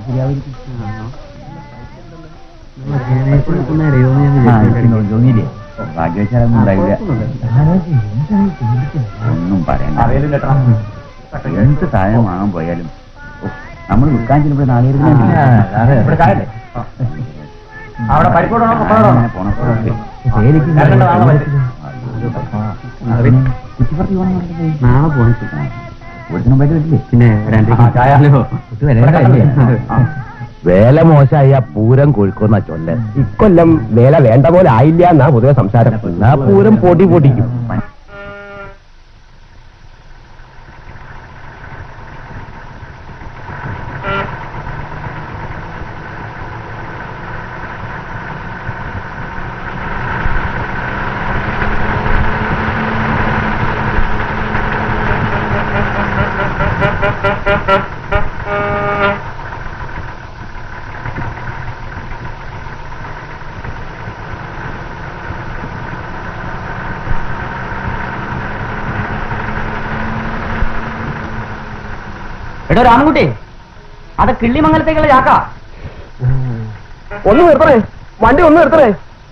ഭാഗ്യവശാലൊന്നും ഉണ്ടായില്ല ഒന്നും പറയണ്ട എന്ത് സാധനം വാങ്ങാൻ പോയാലും നമ്മൾ വിൽക്കാൻ ചെല്ലുമ്പോൾ നാളെ അവിടെ പരിപ്പോടോ നാളെ പോകാൻ ഇവിടുത്തെ മുമ്പായിട്ട് വരില്ലേ പിന്നെ വേല മോശമായ പൂരം കോഴിക്കോന്ന ചൊല്ല് ഇക്കൊല്ലം വേല വേണ്ട പോലെ ആയില്ല എന്നാ പൊതുവെ സംസാരം എന്നാ പൂരം പൊടി പൊടിക്കും എടോ രാമൻകുട്ടി അത് കിള്ളിമംഗലത്തേക്കുള്ള ചാക്ക ഒന്ന് നിർത്തണേ വണ്ടി ഒന്ന് നിർത്തണേ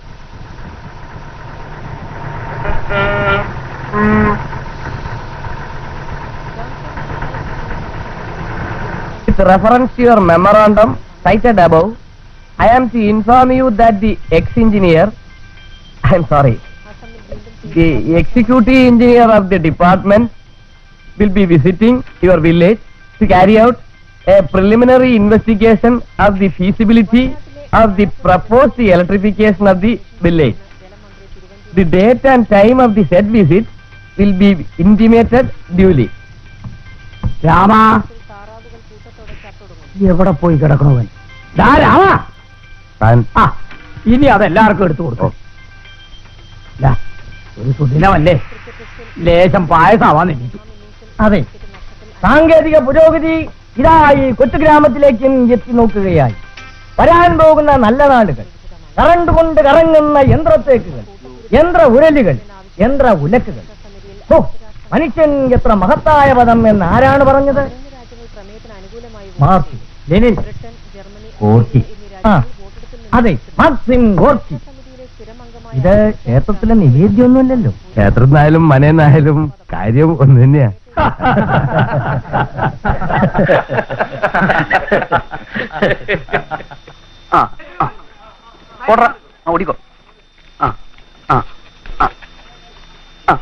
With reference to your memorandum cited above, I am to inform you that the ex-engineer, I am sorry, the executive engineer of the department will be visiting your village to carry out a preliminary investigation of the feasibility of the proposed electrification of the village. The date and time of the said visit will be intimated duly. Rama എവിടെ പോയി കിടക്കണവൻ ദാ രാമ ആ ഇനി അതെല്ലാവർക്കും എടുത്തു കൊടുത്തു ദാ, ഒരു സുദിനമല്ലേ ലേശം പായസമാവാൻ എനിക്ക് അതെ സാങ്കേതിക പുരോഗതി ഇതാ ഈ കൊച്ചു ഗ്രാമത്തിലേക്കും എത്തി നോക്കുകയായി വരാൻ പോകുന്ന നല്ല നാളുകൾ കറണ്ട് കൊണ്ട് കറങ്ങുന്ന യന്ത്രത്തേക്കുകൾ യന്ത്ര ഉരലുകൾ യന്ത്ര ഉലക്കുകൾ ഓ മനുഷ്യൻ എത്ര മഹത്തായ പദം എന്ന് ആരാണ് പറഞ്ഞത് മാർക്സ് ലെനിൻ കോർക്കി ആ അതെ മാർക്സിൻ ഗോർക്കി ഇത് ക്ഷേത്രത്തിലെ നിവേദ്യമൊന്നുമല്ലല്ലോ ക്ഷേത്രത്തിനായാലും മനേന്നായാലും കാര്യം ഒന്ന് തന്നെയാ ആ ആ ഓടറ ആ ഓടിക്കോ ആ ആ ആ ആ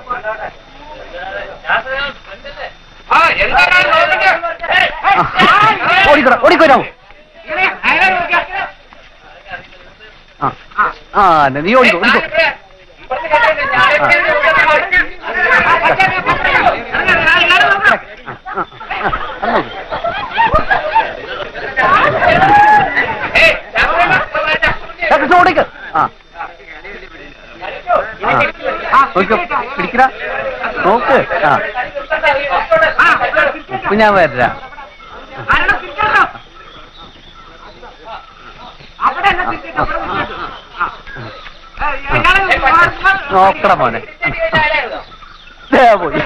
ഓടിക്കോ ഓടിക്കോ രാമു ആ ആ നീ ഓടിക്കോ ഓടിക്കോ കൃഷ്ണ ഓടിക്ക് ആ ആ നോക്കിക്കോ പിടിക്കടാ നോക്ക് ആ ഇപ്പൊ ഞാൻ വരാം നോക്കട മോനെ ദേ പോയി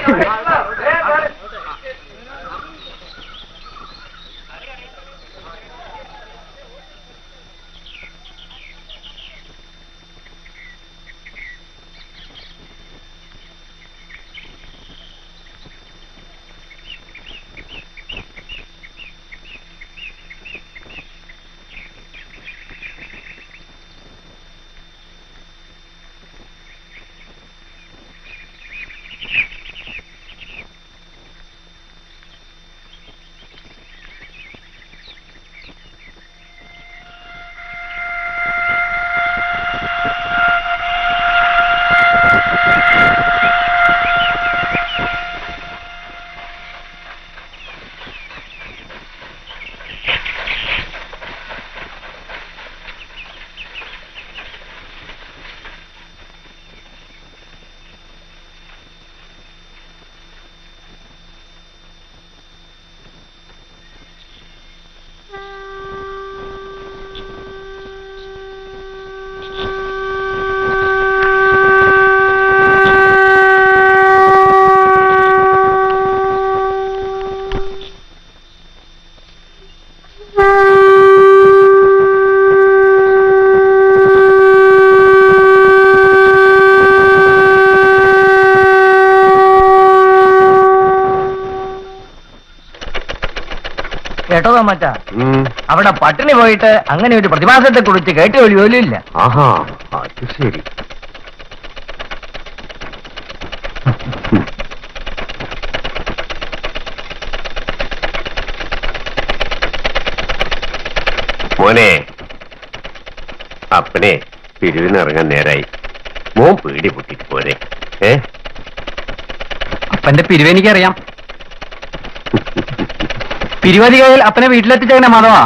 കേട്ടോ തോമാച്ച അവിടെ പട്ടിണി പോയിട്ട് അങ്ങനെ ഒരു പ്രതിഭാസത്തെ കുറിച്ച് കേട്ട ഒരു ജോലിയില്ല ആഹാ അത് ശരി മോനെ അപ്പനെ പിരിവിനിറങ്ങാൻ നേരായി മോൻ പേടി പൊട്ടിട്ട് പോരെ ഏ അപ്പന്റെ പിരിവ് എനിക്കറിയാം പിരിവധികയിൽ അപ്പനെ വീട്ടിലെത്തിച്ചേക്കണേ മാധവാ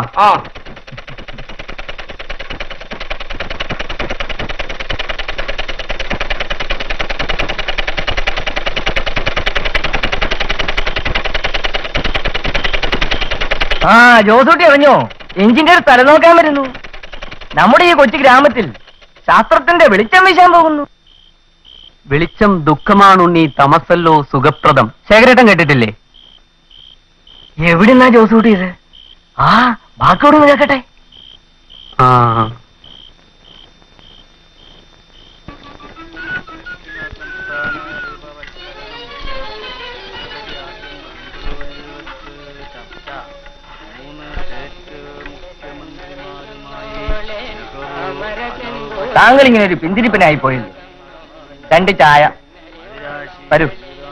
ആ ജോസൂട്ടി അറിഞ്ഞോ എഞ്ചിന്റെ ഒരു തല നോക്കാൻ വരുന്നു നമ്മുടെ ഈ കൊച്ചു ഗ്രാമത്തിൽ ശാസ്ത്രത്തിന്റെ വെളിച്ചം വീശാൻ പോകുന്നു വെളിച്ചം ദുഃഖമാണുണ്ണി തമസല്ലോ സുഖപ്രദം ശേഖരേട്ടൻ കേട്ടിട്ടില്ലേ എവിടുന്നാ ജോസൂട്ടി ഇത് ആ ബാക്കിയോട് കേൾക്കട്ടെ ആ താങ്കൾ ഇങ്ങനെ ഒരു പിന്തിരിപ്പനായി പോയില്ലേ രണ്ട് ചായ വരൂ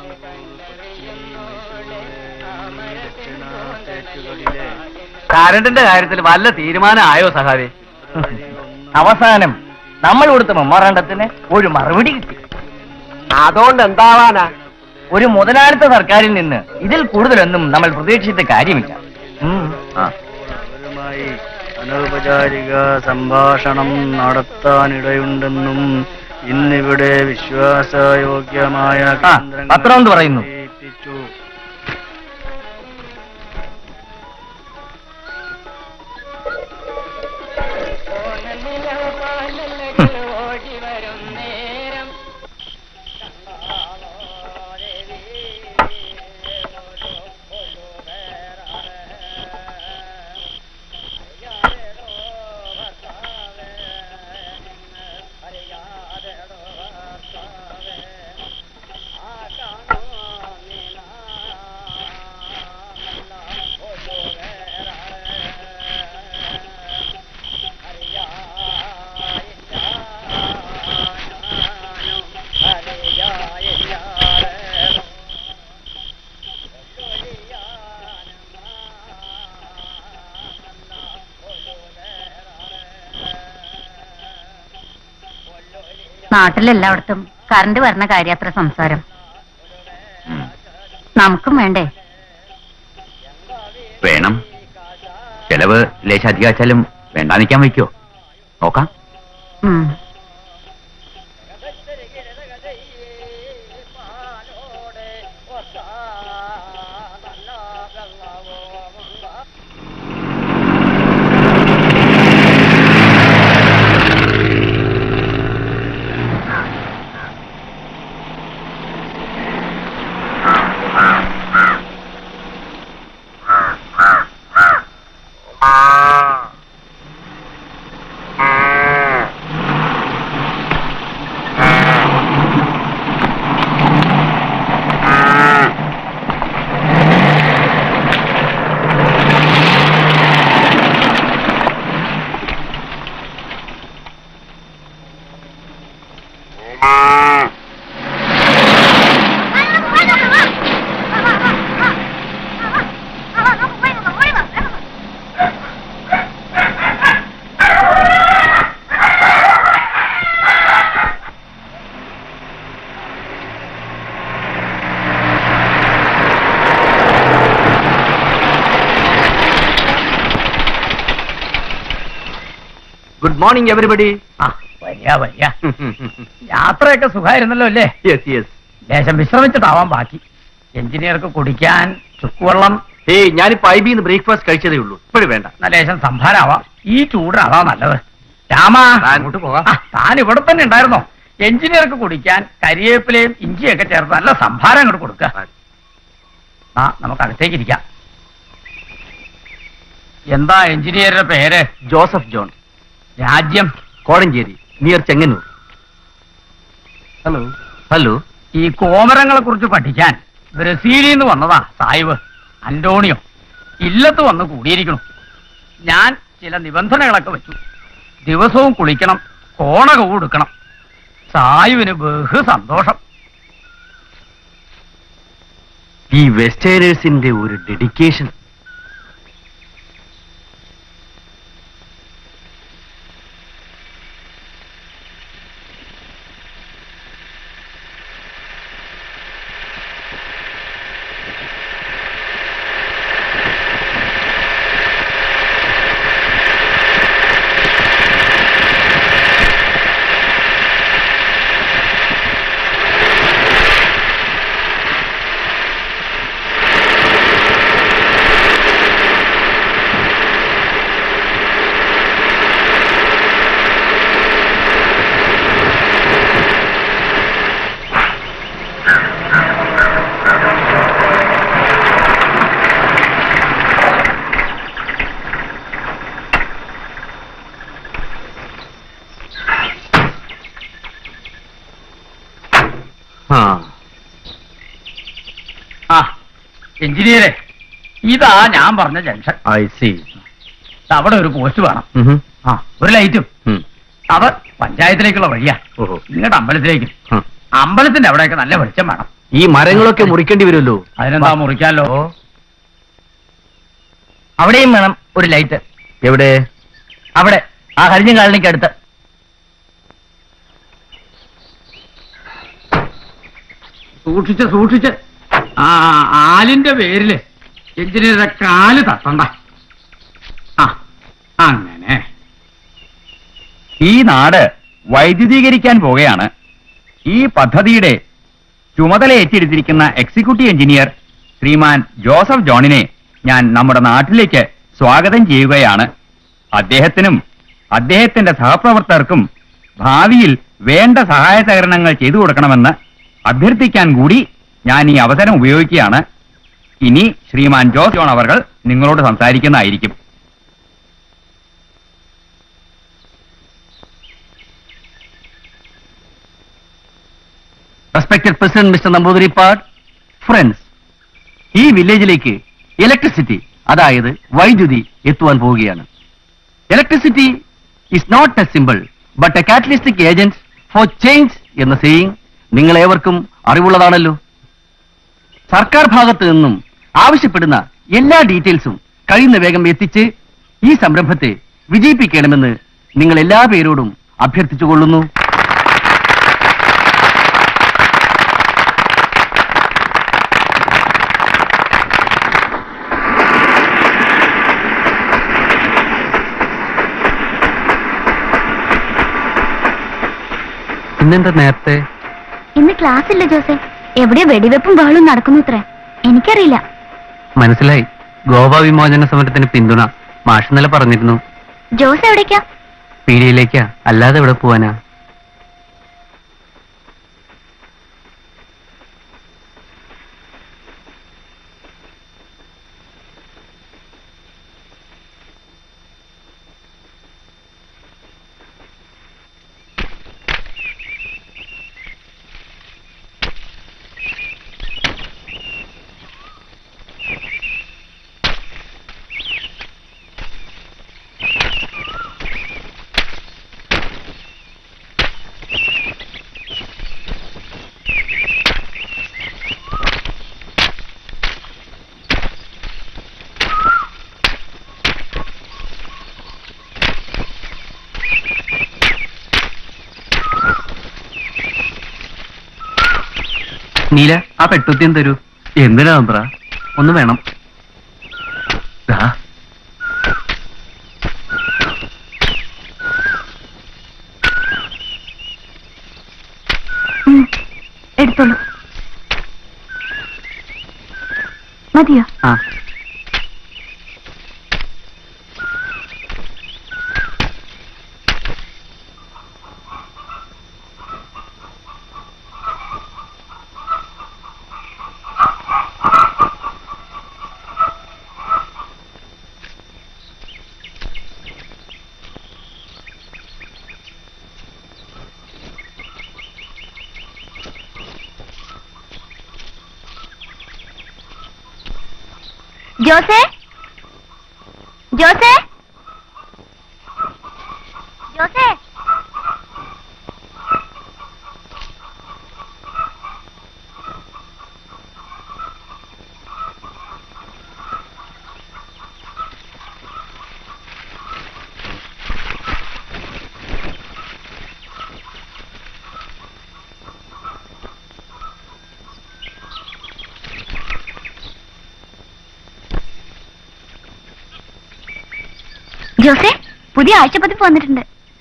കരണ്ടിന്റെ കാര്യത്തിൽ വല്ല തീരുമാനം ആയോ സഹാവേ അവസാനം നമ്മൾ കൊടുത്ത മെമ്മോറാണ്ടത്തിന് ഒരു മറുപടി കിട്ടി അതുകൊണ്ട് എന്താവാനാ ഒരു മുതലാളിത്ത സർക്കാരിൽ നിന്ന് ഇതിൽ കൂടുതലൊന്നും നമ്മൾ പ്രതീക്ഷിച്ച കാര്യമില്ല ഉം. അവരുമായി അനൗപചാരിക സംഭാഷണം നടത്താനിടയുണ്ടെന്നും ഇന്നിവിടെ വിശ്വാസയോഗ്യമായ ആ, പത്രം എന്ത് പറയുന്നു? എത്തിച്ചു നാട്ടിലെല്ലായിടത്തും കറണ്ട് വരണ കാര്യത്ര സംസാരം നമുക്കും വേണ്ടേ വേണം ചെലവ് ലേശാധികാച്ചാലും വേണ്ടാന്നിക്കാൻ വയ്ക്കോ നോക്കാം ഉം. ഗുഡ് മോർണിംഗ് എവരിബഡി ആ വയ്യ വയ്യ യാത്രയൊക്കെ സുഖമായിരുന്നല്ലോ അല്ലേ യെസ് യെസ് ലേശം വിശ്രമിച്ചിട്ടാവാൻ ബാക്കി എഞ്ചിനീയർക്ക് കുടിക്കാൻ ചുക്കുവെള്ളം ഏയ് ഞാനിപ്പോ ഐ ബിന്ന് ബ്രേക്ക്ഫാസ്റ്റ് കഴിച്ചതേ ഉള്ളൂ ഇപ്പോഴും വേണ്ട എന്നാ ലേശം സംഭാരാവാം ഈ ചൂടിന് അതാ നല്ലത് രാമാ താൻ അങ്ങോട്ട് പോകാം. ആ, താൻ ഇവിടെ തന്നെ ഉണ്ടായിരുന്നോ എഞ്ചിനീയർക്ക് കുടിക്കാൻ കരിവേപ്പിലയും ഇഞ്ചിയൊക്കെ ചേർത്ത് നല്ല സംഭാരം അങ്ങോട്ട് കൊടുക്കുക ആ നമുക്ക് അകത്തേക്ക് ഇരിക്കാം എന്താ എഞ്ചിനീയറുടെ പേര് ജോസഫ് ജോൺ രാജ്യം Kozhencherry near Chengannur hello hello ഈ കോമരങ്ങളെ കുറിച്ച് പഠിക്കാൻ ബ്രസീലിൽ നിന്ന് വന്നതാ സായിബ് അന്റോണിയോ ഇല്ലത്ത് വന്ന് കൂടിയിരിക്കണം ഞാൻ ചില നിബന്ധനകളൊക്കെ വെച്ചു ദിവസവും കുളിക്കണം കോണകവും എടുക്കണം സായുവിന് ബഹു സന്തോഷം ഈ വെസ്റ്റേനേഴ്സിന്റെ ഒരു ഡെഡിക്കേഷൻ ആ ആ എഞ്ചിനീയറെ ഇതാ ഞാൻ പറഞ്ഞ ജംഗ്ഷൻ ഐ സി അവിടെ ഒരു പോസ്റ്റ് വേണം ആ ഒരു ലൈറ്റും അത് പഞ്ചായത്തിലേക്കുള്ള വഴിയാ ഓഹോ ഇങ്ങോട്ട് അമ്പലത്തിലേക്ക് ആ. അമ്പലത്തിന്റെ അവിടെയൊക്കെ നല്ല വെളിച്ചം വേണം ഈ മരങ്ങളൊക്കെ മുറിക്കേണ്ടി വരുമല്ലോ അതിനെന്താ മുറിക്കാലോ അവിടെയും വേണം ഒരു ലൈറ്റ് എവിടെ അവിടെ ആ ഹരിജൻ കാലനിക്ക് അടുത്ത് സൂക്ഷിച്ച് സൂക്ഷിച്ച് ആ ആലിന്റെ പേരില് എഞ്ചിനീയറുടെ കാല് തട്ടണ്ട ആ അങ്ങനെ ഈ നാട് വൈദ്യുതീകരിക്കാൻ പോകുകയാണ് ഈ പദ്ധതിയുടെ ചുമതല ഏറ്റെടുത്തിരിക്കുന്ന എക്സിക്യൂട്ടീവ് എഞ്ചിനീയർ ശ്രീമാൻ ജോസഫ് ജോണിനെ ഞാൻ നമ്മുടെ നാട്ടിലേക്ക് സ്വാഗതം ചെയ്യുകയാണ് അദ്ദേഹത്തിനും അദ്ദേഹത്തിന്റെ സഹപ്രവർത്തകർക്കും ഭാവിയിൽ വേണ്ട സഹായ സഹകരണങ്ങൾ ചെയ്തു കൊടുക്കണമെന്ന് അഭ്യർത്ഥിക്കാൻ കൂടി ഞാൻ ഈ അവസരം ഉപയോഗിക്കുകയാണ് ഇനി ശ്രീമാൻ ജോസ് ജോൺ അവർ നിങ്ങളോട് സംസാരിക്കുന്നതായിരിക്കും respected president mister Namboodiripad friends ഈ വില്ലേജിലേക്ക് ഇലക്ട്രിസിറ്റി അതായത് വൈദ്യുതി എത്തുവാൻ പോവുകയാണ് electricity is not a simple but a catalystic agent for change എന്ന സെയിങ് നിങ്ങളേവർക്കും അറിവുള്ളതാണല്ലോ സർക്കാർ ഭാഗത്ത് നിന്നും ആവശ്യപ്പെടുന്ന എല്ലാ ഡീറ്റെയിൽസും കഴിയുന്ന വേഗം എത്തിച്ച് ഈ സംരംഭത്തെ വിജയിപ്പിക്കണമെന്ന് നിങ്ങൾ എല്ലാ പേരോടും അഭ്യർത്ഥിച്ചുകൊള്ളുന്നു ഇന്നെന്താ നേരത്തെ ഇന്ന് ക്ലാസ് ഇല്ല ജോസെ എവിടെയോ വെടിവെപ്പും ബഹളും നടക്കുന്നു ഇത്രേ എനിക്കറിയില്ല മനസ്സിലായി ഗോവ വിമോചന സമരത്തിന് പിന്തുണ മാഷ് ഇന്നലെ പറഞ്ഞിരുന്നു ജോസ് എവിടേക്കാ പീഡിയയിലേക്കാ അല്ലാതെ എവിടെ പോവാനാ നീല ആ പെട്ടുത്തിയും തരൂ എന്തിനാ നമ്പ്ര ഒന്ന് വേണം ദാ. ഉം, എടുത്തോളൂ മതിയോ ആ ജോസേ ജോസേ ജോസേ ജോസേ പുതിയ ആഴ്ചപ്പതിപ്പ് വന്നിട്ടുണ്ട്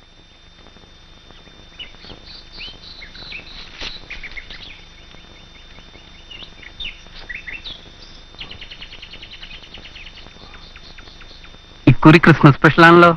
ഇക്കുറി ക്രിസ്മസ് സ്പെഷ്യൽ ആണല്ലോ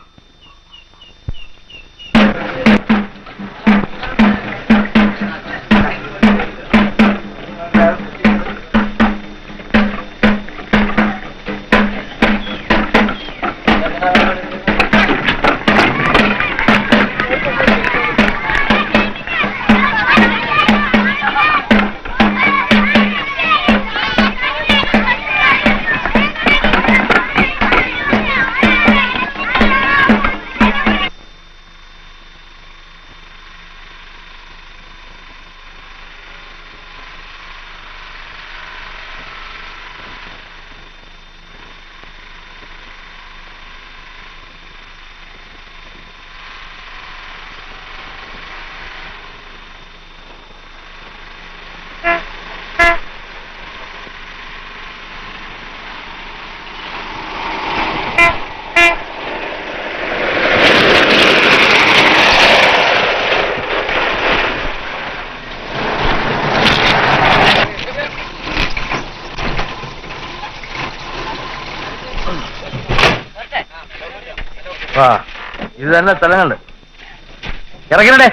ആ ഇത് തന്നെ സ്ഥലങ്ങള് ഇറങ്ങണേ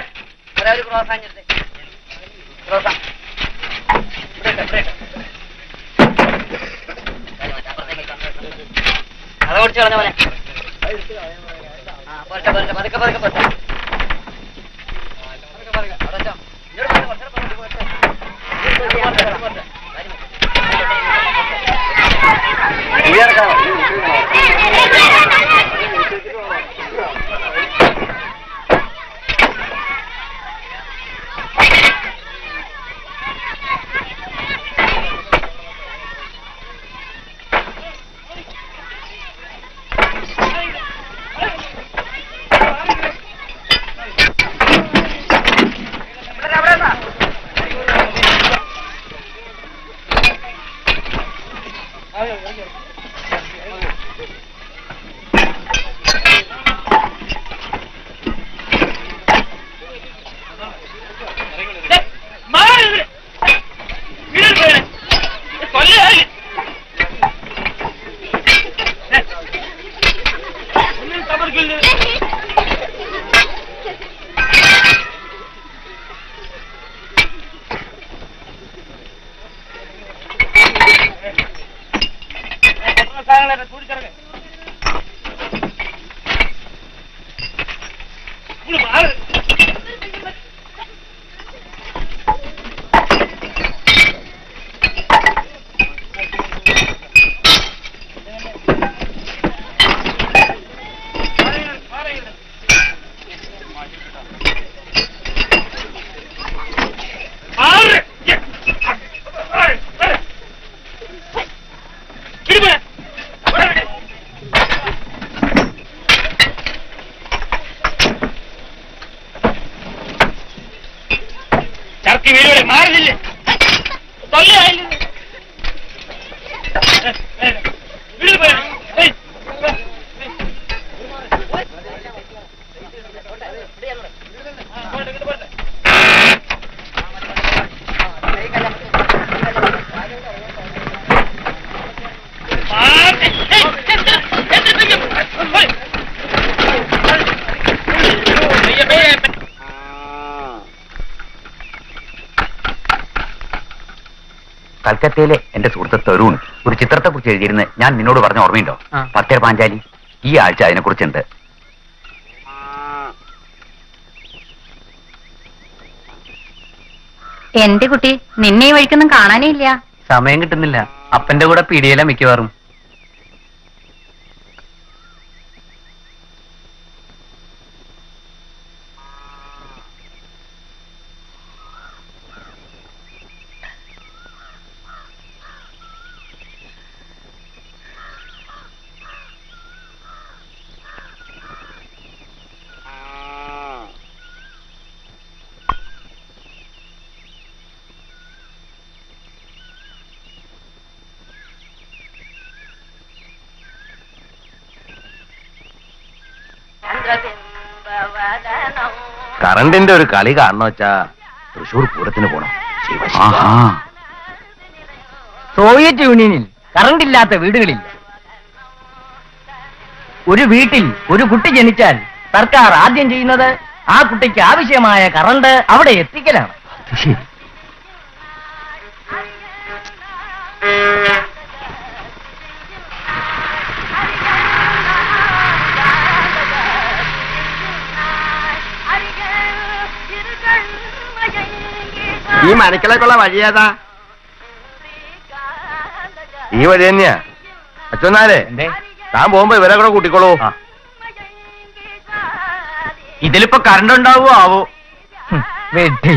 ചർക്കി വീടുകളെ മാറുന്നില്ലേ തൊല്ലയായില്ലേ വീട് പോയാ കൽക്കത്തയിലെ എന്റെ സുഹൃത്ത് തരൂൺ ഒരു ചിത്രത്തെ കുറിച്ച് എഴുതിയിരുന്ന് ഞാൻ നിന്നോട് പറഞ്ഞ ഓർമ്മയുണ്ടോ ആ. പത്തേർ പാഞ്ചാലി ഈ ആഴ്ച അതിനെക്കുറിച്ചുണ്ട് എന്റെ കുട്ടി നിന്നെ ഈ വഴിക്കൊന്നും കാണാനേ ഇല്ല സമയം കിട്ടുന്നില്ല അപ്പന്റെ കൂടെ പിടിയില മിക്കവാറും കറണ്ടിന്റെ ഒരു കളി കാണണം വെച്ചാ തൃശൂർ പൂരത്തിന് പോണം ശിവ ശിവ. ആഹാ സോവിയറ്റ് യൂണിയനിൽ കറണ്ട് ഇല്ലാത്ത വീടുകളില്ല ഒരു വീട്ടിൽ ഒരു കുട്ടി ജനിച്ചാൽ സർക്കാർ ആദ്യം ചെയ്യുന്നത് ആ കുട്ടിക്ക് ആവശ്യമായ കറണ്ട് അവിടെ എത്തിക്കലാണ് അത് ശരി ഈ മനക്കിലേക്കുള്ള വഴി ഏതാ ഈ വഴി തന്നെയാ അച്ഛനാരെ എന്തേ താൻ പോകുമ്പോ ഇവരെ കൂടെ കൂട്ടിക്കോളൂ ആ. ഇതിലിപ്പോ കറണ്ട് ഉണ്ടാവോ ആവോ വെട്ടി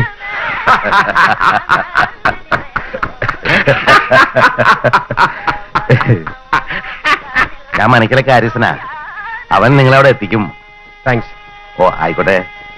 ഞാൻ മനക്കിലെ കാര്യസ്ഥനാ അവൻ നിങ്ങളവിടെ എത്തിക്കും താങ്ക്സ് ഓ ആയിക്കോട്ടെ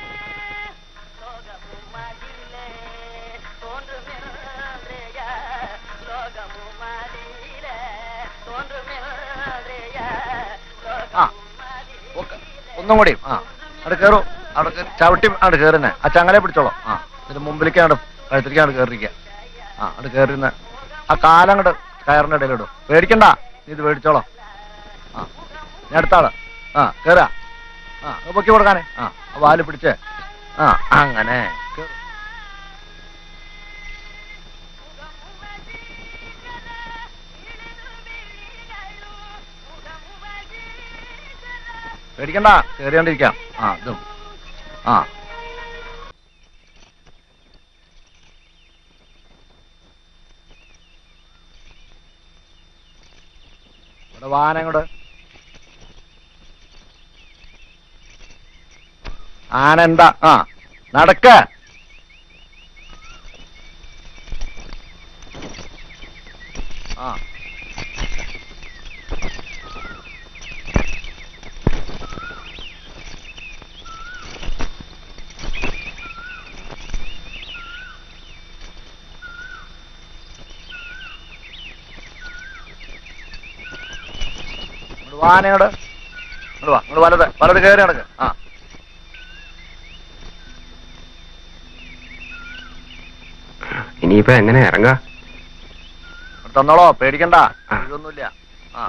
ഒന്നും കൂടി ആ അവിടെ കയറൂ അവിടെ കേ- ചവിട്ടി അവിടെ കയറുന്നെ ആ ചങ്ങലെ പിടിച്ചോളൂ ആ ഇതിന് മുമ്പിലേക്ക് അവിടെ കഴുത്തിലേക്ക് അവിടെ കയറിയിരിക്കുക ആ അവിടെ കയറിരുന്ന ആ കാലം അങ്ങോട്ട് കയറിന്റെ ഇടയിലിടും പേടിക്കണ്ട നീ ഇത് പേടിച്ചോളോ ആ ഞാൻ അടുത്താള് ആ കേറാ ആ അത് പൊക്കി കൊടുക്കാനേ ആ ആ വാല് പിടിച്ചേ ആ അങ്ങനെ കേറ്. പേടിക്കണ്ട കേറിയോണ്ടിരിക്കാം ആ ഇതും ആ ഇവിടെ വാഹനം ഇങ്ങോട്ട് ആന എന്താ ആ നടക്ക ആ ഇങ്ങോട്ട് വാ ഇങ്ങോട്ട് ഇങ്ങോട്ട് വാ ഇങ്ങോട്ട് വലത് വലത് കയറി നടക്ക് ആ ഇനിയിപ്പോ എങ്ങനെ ഇറങ്ങാ ഇങ്ങോട്ട് തന്നോളോ പേടിക്കണ്ട ഇതൊന്നുമില്ല ആ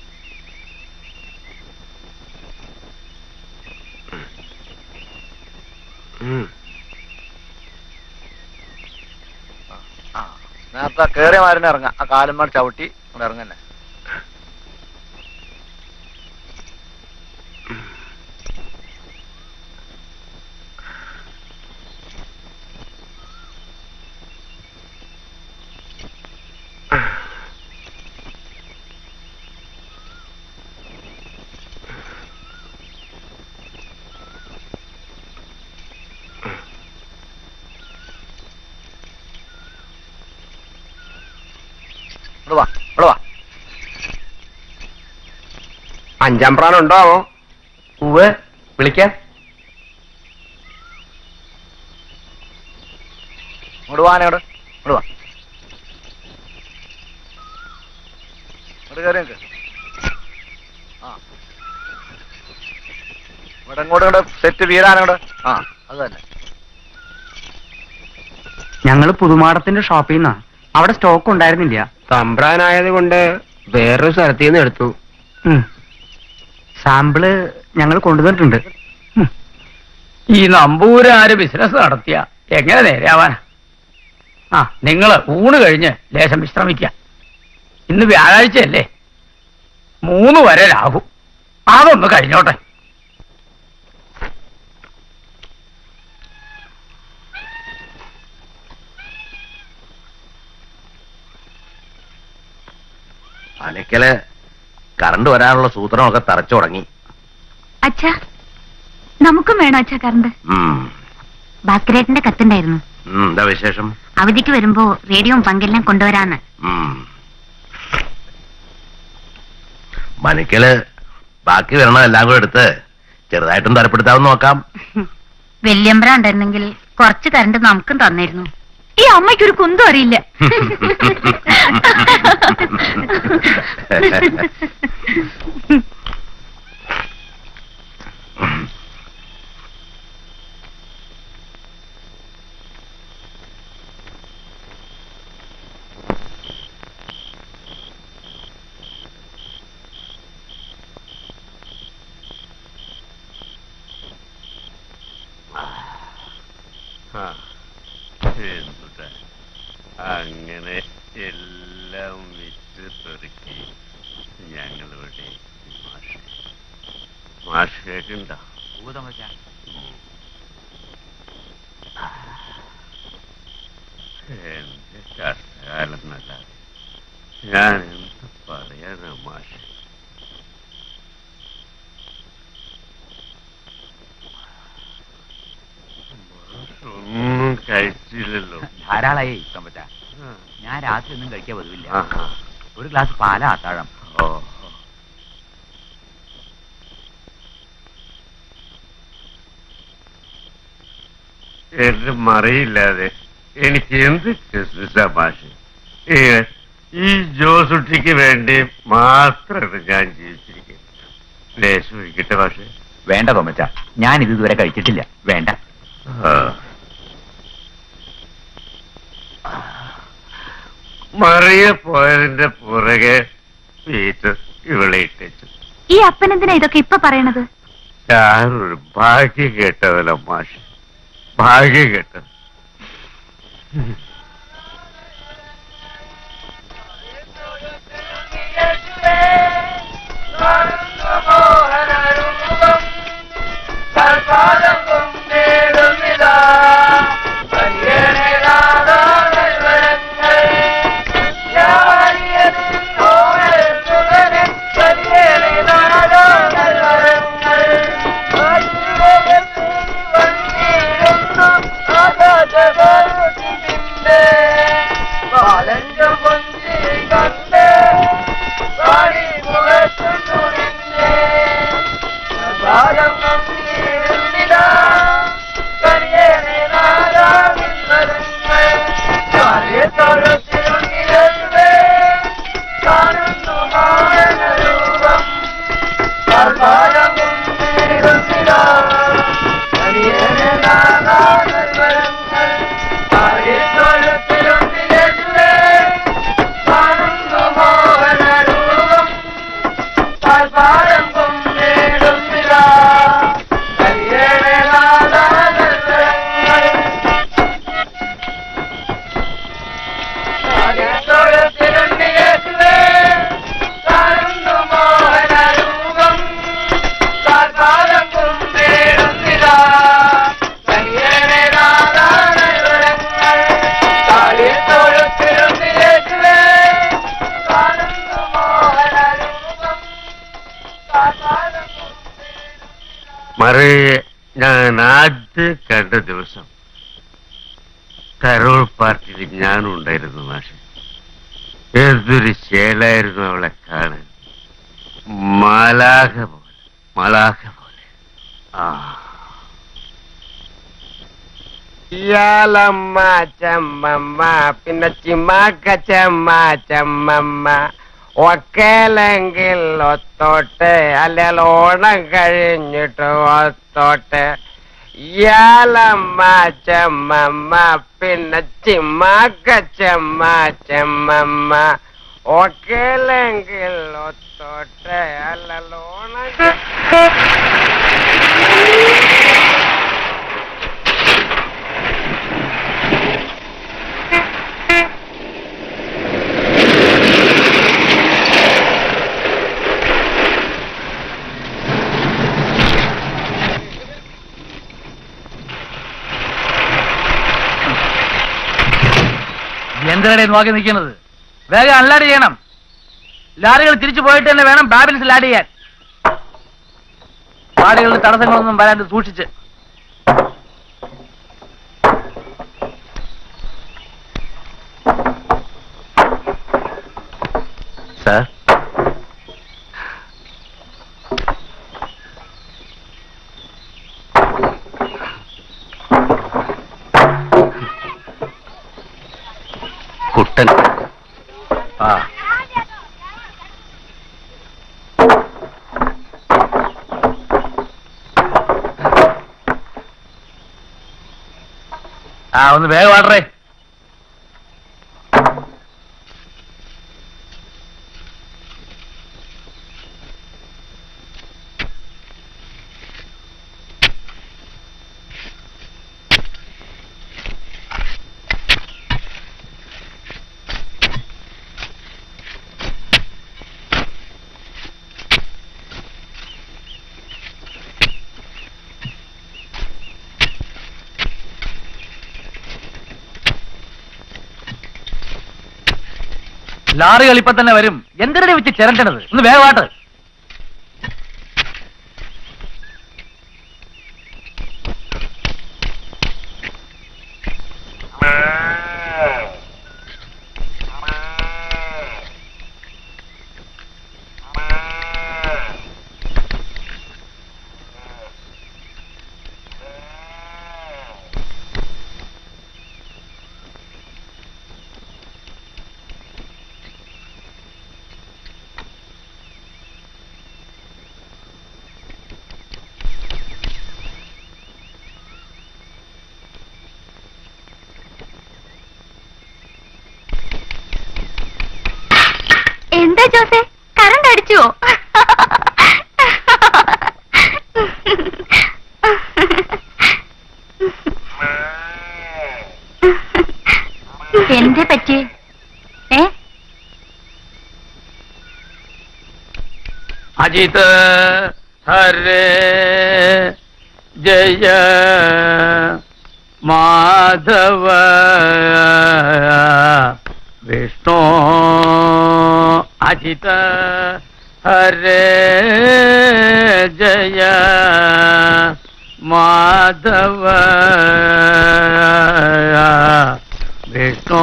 ആ നേരത്തെ കേറിയ മാരിനെ ഇറങ്ങാം ആ കാലുമാർ ചവിട്ടി ഇവിടെ ഇറങ്ങന്നെ ഇവിടെ വാ ഇവിടെ വാ അഞ്ചാം പ്രാണം ഉണ്ടാവോ ഉവ് വിളിക്കാം ഇങ്ങോട്ട് വാ അങ്ങോട്ട് ഇങ്ങോട്ട് വാ ഇങ്ങോട്ട് കയറി നിൽക്ക് ആ ഇവിടെ ഇങ്ങോട്ട് ഇങ്ങോട്ട് സെറ്റ് വീരാനങ്ങോട്ട് ആ അത് തന്നെ ഞങ്ങൾ പുതുമാടത്തിന്റെ ഷോപ്പിൽ നിന്നാ അവിടെ സ്റ്റോക്ക് ഉണ്ടായിരുന്നില്ല തമ്പ്രാനായത് കൊണ്ട് വേറൊരു സ്ഥലത്ത് നിന്ന് എടുത്തു ഉം. സാമ്പിള് ഞങ്ങൾ കൊണ്ടുവന്നിട്ടുണ്ട് ഉം. ഈ നമ്പൂരാര് ബിസിനസ് നടത്തിയ എങ്ങനെ നേരെയാവാൻ ആ നിങ്ങൾ ഊണ് കഴിഞ്ഞ് ലേശം വിശ്രമിക്കാം ഇന്ന് വ്യാഴാഴ്ചയല്ലേ മൂന്ന് വരെ രാഹു അതൊന്ന് കഴിഞ്ഞോട്ടെ അലക്കല് കറണ്ട് വരാനുള്ള സൂത്രമൊക്കെ തറച്ചു തുടങ്ങി അച്ഛാ നമുക്കും വേണോ അച്ഛാ കറണ്ട് ഉം. ഭാസ്കരേട്ടന്റെ കത്തുണ്ടായിരുന്നു ഉം, എന്താ വിശേഷം അവധിക്ക് വരുമ്പോ റേഡിയോയും പങ്കെല്ലാം കൊണ്ടുവരാന്ന് ഉം. മനക്കല് ബാക്കി വരണതെല്ലാം കൂടെ എടുത്ത് ചെറുതായിട്ടും തരപ്പെടുത്താമെന്ന് നോക്കാം വല്യമ്പ്ര ഉണ്ടായിരുന്നെങ്കിൽ കുറച്ച് കറണ്ട് നമുക്കും തന്നിരുന്നു ഈ അമ്മയ്ക്കൊരു കുന്തും അറിയില്ല ആ, എന്തുട്ടാ അങ്ങനെ എല്ലാം വിറ്റ് പെറുക്കി ഞങ്ങളിവിടെ മാഷ് മാഷ് കേൾക്കണ്ട എന്റെ കഷ്ടകാലം നല്ല ഞാൻ എന്ത് പറയാനാ മാഷ് മാഷ് ഒന്നും കഴിച്ചില്ലല്ലോ ധാരാളായി തമ്പച്ച ആ. ഞാൻ രാത്രി ഒന്നും കഴിക്കാൻ പതിവില്ല ആഹാ. ഒരു ഗ്ലാസ് പാലാ അത്താഴം ഓ എന്റെ മറിയില്ലാതെ എനിക്ക് എന്ത് ബിസിനസ്സാ മാഷ് ഈ ഈ ജോസുട്ടിക്ക് വേണ്ടി മാത്രമാണ് ഞാൻ ജീവിച്ചിരിക്കുന്നത് ലേശം ഒഴിക്കട്ടെ മാഷെ വേണ്ട തോമച്ച ഞാൻ ഇത് ഇതുവരെ കഴിച്ചിട്ടില്ല വേണ്ട ആ. മറിയ പോയതിന്റെ പുറകെ പീറ്റർ ഇവളെ ഇട്ടു ഈ അപ്പനെന്തിനാ ഇതൊക്കെ ഇപ്പൊ പറയണത് ഞാനൊരു ഭാഗ്യം കേട്ടവല്ല മാഷ് ഭാഗ്യം കേട്ടത് മറിയെ ഞാൻ ആദ്യം കണ്ട ദിവസം കരോൾ പാർട്ടിയിൽ ഞാനും ഉണ്ടായിരുന്നു മാഷെ എന്തൊരു ശേലായിരുന്നു അവളെ കാണാൻ മാലാഖ പോലെ മലാഖ പോലെ ആ ഇയാളമ്മ ചമ്മമ്മ പിന്നെ ചിമ്മാക്ക ചെമ്മ ചമ്മമ്മ ഒക്കേലെങ്കിൽ ഒത്തോട്ടെ അല്ലെങ്കിൽ ഓണം കഴിഞ്ഞിട്ട് ഒത്തോട്ടെ ഇയാളമ്മ ചെമ്മമ്മ പിന്നെ ചിമ്മാക്ക ചെമ്മ ചെമ്മമ്മ ഒക്കേലെങ്കിൽ ഒത്തോട്ടെ അല്ലെങ്കിൽ ഓണം കഴി- എന്തിനടെ നോക്കി നിൽക്കുന്നത് വേഗം അല്ലാട് ചെയ്യണം ലാറികൾ തിരിച്ചു പോയിട്ട് തന്നെ വേണം ബാബിൽസ് ലാഡ് ചെയ്യാൻ പാടികളുടെ തടസ്സങ്ങളൊന്നും വരാണ്ട് സൂക്ഷിച്ച് സാർ കുട്ടൻ ആ ആ ഒന്ന് വേഗം വാടറേ ലാറികൾ ഇപ്പൊ തന്നെ വരും എന്തിനടി വെച്ച് ചിരണ്ടണത് ഒന്ന് വേഗമാട്ട് എന്താ ജോസെ കറണ്ട് അടിച്ചുവോ എന്തേ പറ്റി ഏ അജിത് ഹരേ ജയ മാധവ വിഷ്ണു അജിത് ഹരേ ജയ മാധവ വിഷ്ണു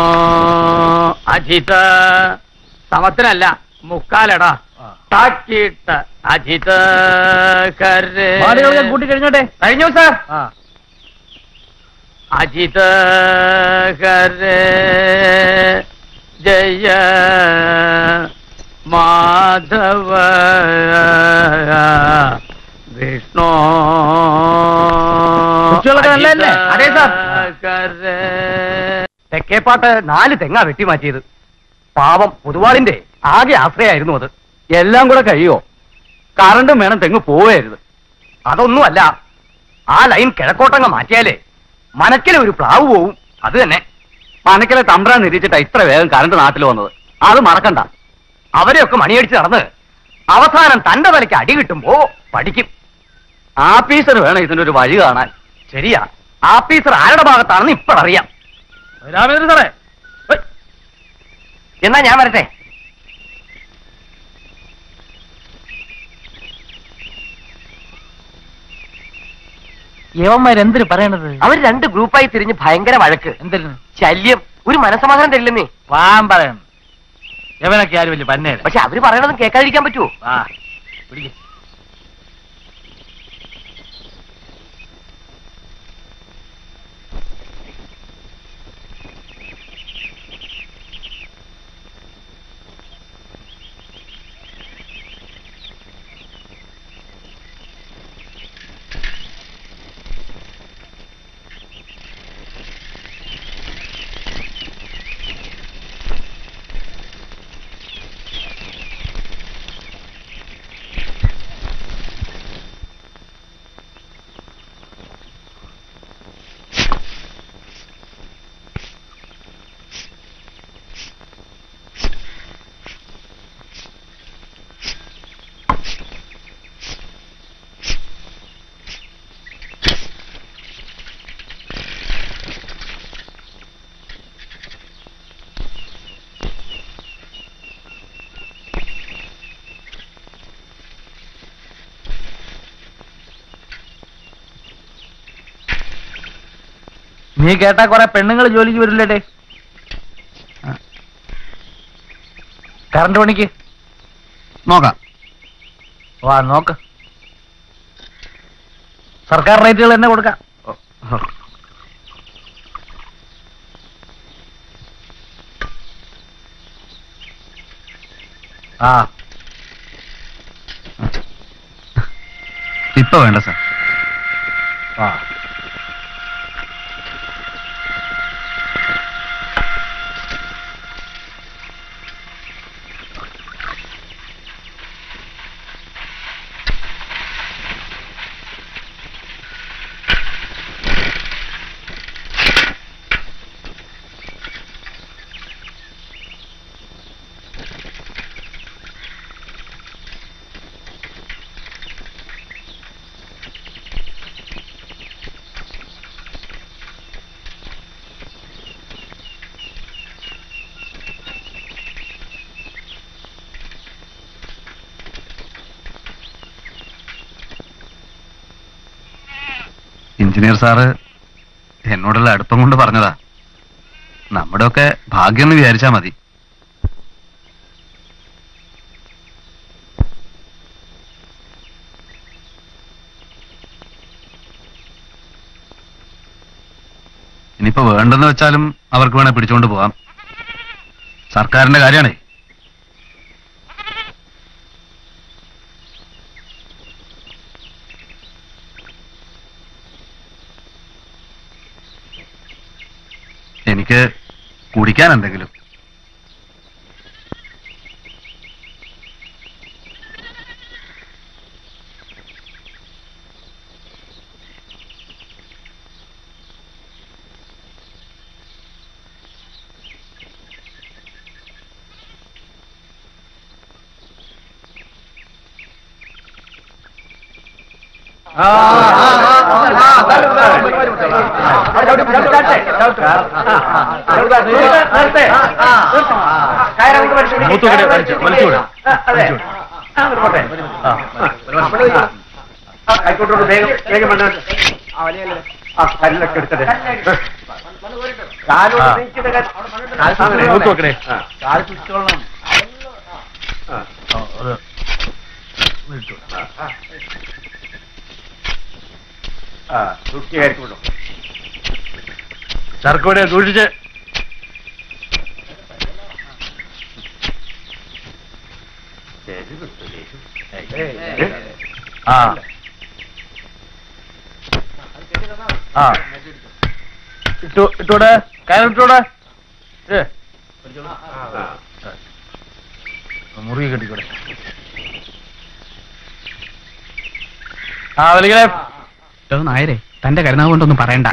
അജിത സമത്തിനല്ല മുക്കാലടാ താക്കിയിട്ട് അജിത കരേ കൂട്ടി കഴിഞ്ഞോട്ടെ കഴിഞ്ഞു സാർ അജിത ഹരേ ജയ മാധവ വിഷ്ണു കുട്ടികളൊക്കെ നല്ലതല്ലേ? അതെ, സാർ. ഹരേ തെക്കേപ്പാട്ട് നാല് തെങ്ങാ വെട്ടിമാറ്റിയത് പാവം പൊതുവാളിന്റെ ആകെ ആശ്രയായിരുന്നു അത് എല്ലാം കൂടെ കഴിയോ കറണ്ടും വേണം തെങ്ങ് പോവരുത് അതൊന്നുമല്ല ആ ലൈൻ കിഴക്കോട്ടങ്ങ് മാറ്റിയാലേ മനക്കിലെ ഒരു പ്ലാവ് പോവും അത് തന്നെ മനക്കിലെ തമ്പ്രാൻ നിരീച്ചിട്ടാ ഇത്ര വേഗം കറണ്ട് നാട്ടിൽ വന്നത് അത് മറക്കണ്ട അവരെയൊക്കെ മണിയടിച്ച് നടന്ന് അവസാനം തന്റെ തലയ്ക്ക് അടി കിട്ടുമ്പോ പഠിക്കും ആഫീസർ വേണം ഇതിന്റെ ഒരു വഴി കാണാൻ ശരിയാ ആഫീസർ ആരുടെ ഭാഗത്താണെന്ന് ഇപ്പോഴറിയാം രാമേന്ദ്ര സാറേ ഹൈ, എന്നാ ഞാൻ വരട്ടെ യവന്മാരെന്തിനു പറയണത് അവർ രണ്ട് ഗ്രൂപ്പായി തിരിഞ്ഞ് ഭയങ്കര വഴക്ക് എന്തിനു ശല്യം ഒരു മനസമാധാനം തരില്ലെന്നേ വാൻ പറയണം യവനൊക്കെ ആരും വലിയ പന്നേര പക്ഷെ അവര് പറയണതും കേൾക്കാതിരിക്കാൻ പറ്റുമോ വാ പിടിക്ക് നീ കേട്ടാ കൊറേ പെണ്ണുങ്ങൾ ജോലിക്ക് വരില്ലേട്ടെ കറണ്ട് പണിക്ക് നോക്കാം വാ നോക്ക് സർക്കാർ റേറ്റുകൾ തന്നെ കൊടുക്കാം ആ ഇപ്പൊ വേണ്ട സാർ ആ എഞ്ചിനീയർ സാറ് എന്നോടുള്ള അടുപ്പം കൊണ്ട് പറഞ്ഞതാ നമ്മുടെയൊക്കെ ഭാഗ്യം എന്ന് വിചാരിച്ചാ മതി ഇനിയിപ്പോ വേണ്ടെന്ന് വെച്ചാലും അവർക്ക് വേണേ പിടിച്ചുകൊണ്ട് പോവാം സർക്കാരിന്റെ കാര്യമാണേ എനിക്ക് കുടിക്കാൻ എന്തെങ്കിലും ചർക്കോടെ സൂക്ഷിച്ച് ആ ആ ഇട്ടു ഇട്ടൂടെ കയറിട്ടൂടെ മുറുകി കെട്ടിക്കൂടെ ആ വലികളെ നായരെ തന്റെ കരുനാവ് കൊണ്ടൊന്നും പറയണ്ട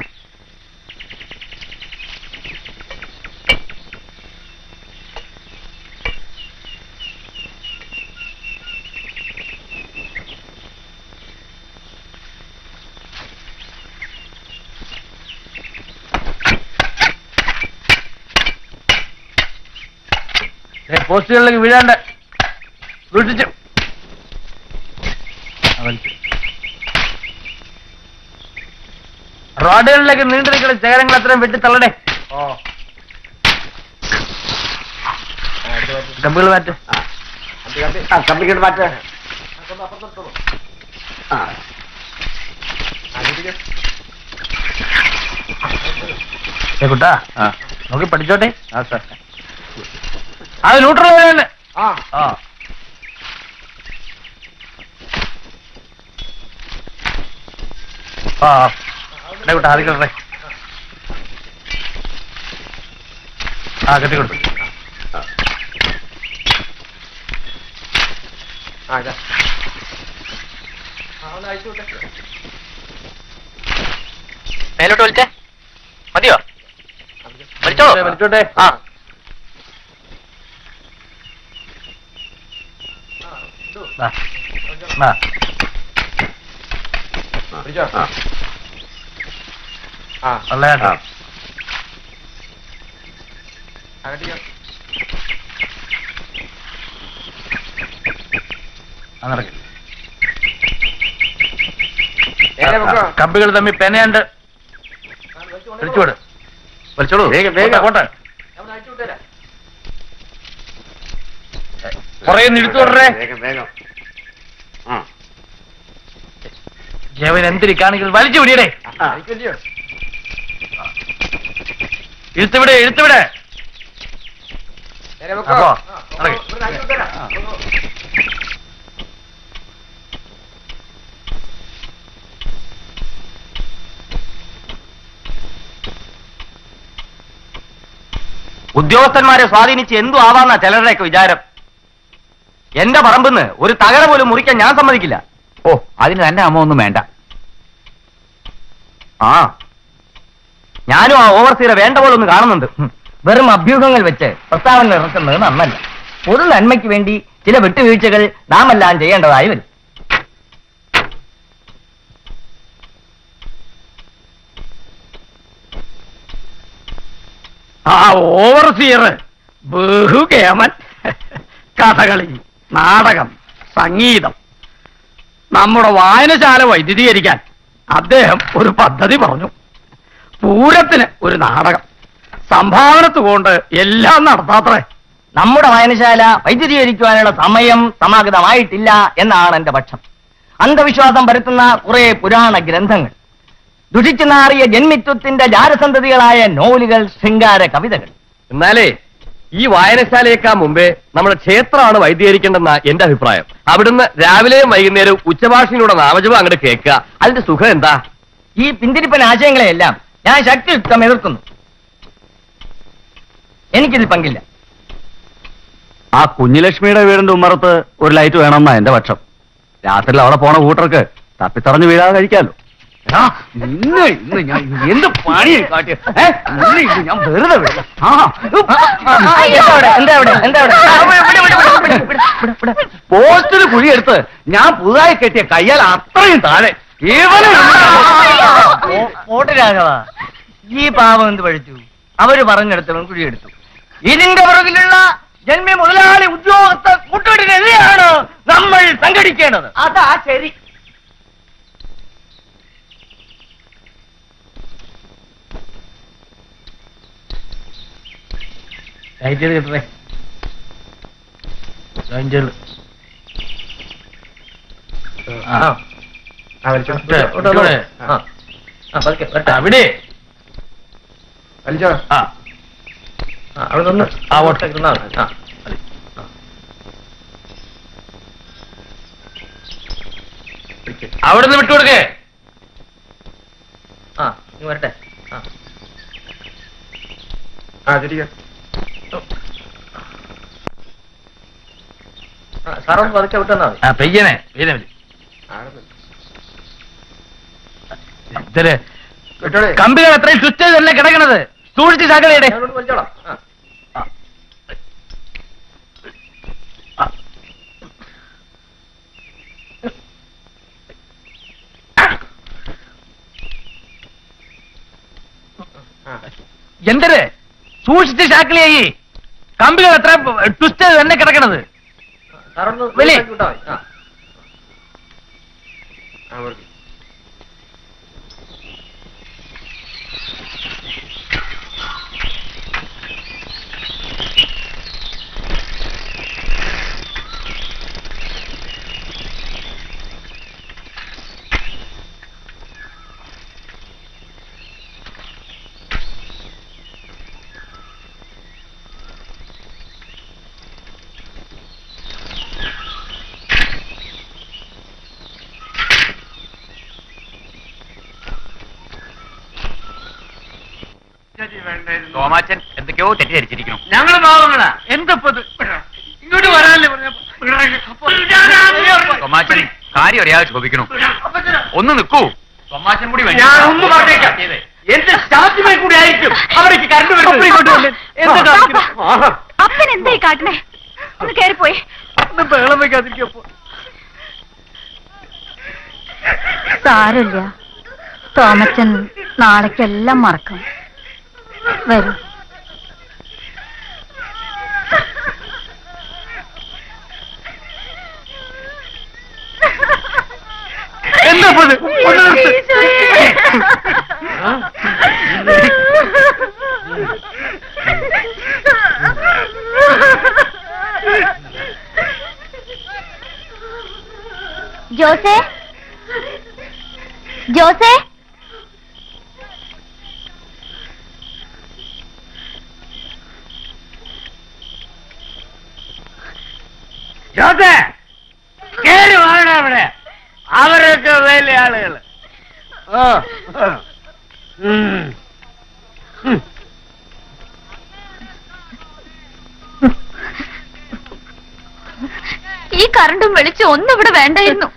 ഏ, പോസ്റ്റുകളിലേക്ക് വീഴാണ്ട് സൂക്ഷിച്ചു റോഡുകളിലേക്ക് നീണ്ടു നിൽക്കുന്ന ശേഖരങ്ങൾ അത്രയും വെട്ടി തള്ളടേ കമ്പികൾ മാറ്റ് കമ്പികൾ മാറ്റ് ഏ കുട്ടാ നോക്കി പഠിച്ചോട്ടെ അത് ന്യൂട്രൽ തന്നെ ആ ആ എന്നെ കുട്ടാ അത് കിട്ടേ ആ കെട്ടിക്കൊടുത്തു മേലോട്ട് വലിച്ചേ മതിയോ വലിച്ചോ വലിച്ചോട്ടെ ആ ദാ. ദാ. നല്ലതായിട്ട്. ആ, നടക്ക്. കമ്പികൾ തമ്മിൽ പെനയുണ്ട് വലിച്ചോട് വലിച്ചോളൂ വേഗം കോട്ടെ കുറേ ഇടുത്തു വിടറേ ജവൻ എന്തിരിക്കാണെങ്കിൽ വലിച്ചു വിടിയടേ ഇഴുത്തുവിടെ ഇഴുത്തുവിടെ അപ്പോ നടക്ക്. ഉദ്യോഗസ്ഥന്മാരെ സ്വാധീനിച്ച് എന്തു ആവാന്ന ചിലരുടെയൊക്കെ വിചാരം എന്റെ പറമ്പിന്ന് ഒരു തകര പോലും മുറിക്കാൻ ഞാൻ സമ്മതിക്കില്ല ഓ അതിന് തന്നെ അമ്മ ഒന്നും വേണ്ട ആ ഞാനും ആ ഓവർസീറെ വേണ്ട പോലെ ഒന്ന് കാണുന്നുണ്ട് ഹും. വെറും അഭ്യൂഹങ്ങൾ വെച്ച് പ്രസ്താവന ഇറക്കുന്നത് നന്നല്ല പൊതു നന്മയ്ക്ക് വേണ്ടി ചില വിട്ടുവീഴ്ചകൾ നാം എല്ലാം ചെയ്യേണ്ടതായി വരും ആ ഓവർസിയർ ബഹുകേമൻ കഥകളി നാടകം സംഗീതം നമ്മുടെ വായനശാല വൈദ്യുതീകരിക്കാൻ അദ്ദേഹം ഒരു പദ്ധതി പറഞ്ഞു പൂരത്തിന് ഒരു നാടകം സംഭാവനത്ത് കൊണ്ട് എല്ലാം നടത്താത്രേ നമ്മുടെ വായനശാല വൈദ്യുതീകരിക്കുവാനുള്ള സമയം സമാഗതമായിട്ടില്ല എന്നാണ് എന്റെ പക്ഷം അന്ധവിശ്വാസം പരത്തുന്ന കുറെ പുരാണ ഗ്രന്ഥങ്ങൾ ദുഷിച്ചു നാറിയ ജന്മിത്വത്തിന്റെ ജാരസന്തതികളായ നോവലുകൾ ശൃംഗാര കവിതകൾ എന്നാലേ ഈ വായനശാലയേക്കാ മുമ്പേ നമ്മുടെ ക്ഷേത്രമാണ് വൈദ്യീകരിക്കേണ്ടെന്ന എന്റെ അഭിപ്രായം അവിടുന്ന് രാവിലെയും വൈകുന്നേരവും ഉച്ചഭാഷയിലൂടെ നാമജപം അങ്ങോട്ട് കേൾക്കുക അതിന്റെ സുഖം എന്താ ഈ പിന്തിരിപ്പൻ ആശയങ്ങളെയെല്ലാം ഞാൻ ശക്തിയുക്തം എതിർക്കുന്നു എനിക്കിതിൽ പങ്കില്ല ആ കുഞ്ഞിലക്ഷ്മിയുടെ വീടിന്റെ ഉമ്മറത്ത് ഒരു ലൈറ്റ് വേണമെന്നാ എന്റെ പക്ഷം രാത്രിയിൽ അവിടെ പോണ കൂട്ടർക്ക് തപ്പിത്തറഞ്ഞു വീഴാതെ കഴിക്കാലോ എടാ, നിന്നെ ഇന്ന് ഞാൻ എന്ത് പണിയെ കാട്ടിയ ഏ? നിന്നെ ഇന്ന് ഞാൻ വെറുതെ വിടില്ല. ആ. എന്താ അവിടെ? എന്താ അവിടെ? എന്താ അവിടെ? ആ, ഇവിടെ, ഇവിടെ, ഇവിടെ, ഇവിടെ, ഇവിടെ, ഇവിടെ, ഇവിടെ. പോസ്റ്റിൽ കുഴിയെടുത്ത് ഞാൻ പുതുതായി കെട്ടിയ കയ്യാൽ അത്രയും താഴെ ഇവന് പോ- പോട്ട് രാഘവ ഈ പാവം എന്ത് പഴിച്ചു അവര് പറഞ്ഞെടുത്തവൻ കുഴിയെടുത്തു ഇതിന്റെ പുറകിലുള്ള ജന്മി മുതലാളി ഉദ്യോഗസ്ഥ കൂട്ടുകെട്ടിനെതിരെയാണ് നമ്മൾ സംഘടിക്കേണ്ടത് അതാ ശരി കിട്ടേ അവിടെ അവിടെ നിന്ന് ആ ഓട്ടെ ആ മതി. ആ. അവിടെ നിന്ന് വിട്ടുകൊടുക്കേ ആ നീ വരട്ടെ ആ ആ സാറൊന്ന് പതുക്കെ വിട്ടെന്നാ മതി ആ പെയ്യനെ പെയ്യനെ മതി ഇതില് കമ്പികൾ എത്രയും സ്വിച്ച് ചെയ്തല്ലേ കിടക്കണത് സൂക്ഷിച്ച് ശകലയുടെ ഞാനോട് വലിച്ചോളാം ആ എന്തൊരു സൂക്ഷിച്ച് ശാക്കിളിയായി കമ്പികൾ എത്ര ട്വിസ്റ്റ് ചെയ്ത് തന്നെ കിടക്കണത് സാറൊന്ന് വെളി. വിട്ടാ മതി ആ തോമാച്ചൻ എന്തൊക്കെയോ തെറ്റിദ്ധരിച്ചിരിക്കുന്നു ഞങ്ങള് പാവങ്ങളാ എന്തപ്പത് ഇങ്ങോട്ട് വരാനല്ലേ തോമാച്ചൻ കാര്യം അറിയാതെ ശോഭിക്കണു ഒന്ന് നിൽക്കൂ തോമാച്ചൻ കൂടി വേണ്ട. ഞാൻ ഒന്ന് പറഞ്ഞേക്കാം എന്റെ ശാസ്ത്രമായി കൂടി ആയിരിക്കും അവിടേക്ക് കറണ്ട് വരുന്നത് എന്താ കാണിക്കുന്നത്? ആഹാ. അപ്പൻ എന്തായി കാട്ടണേ ഒന്ന് കേറിപ്പോയി ഒന്ന് ബഹളം വെക്കാതിരിക്കപ്പോ സാരമില്ല തോമച്ചൻ നാളേക്കെല്ലാം മറക്കും വരൂ എന്താ ഇപ്പൊ ഇത്? ഒന്ന് നിർത്ത്. ജോസേ ജോസേ ജോസേ കേറി വാഴ അവിടെ അവരൊക്കെ വലിയ ആളുകള് ആ, ആ. ഉം. ഉം. ഈ കറണ്ടും വെളിച്ചം ഒന്നും ഇവിടെ വേണ്ടായിരുന്നു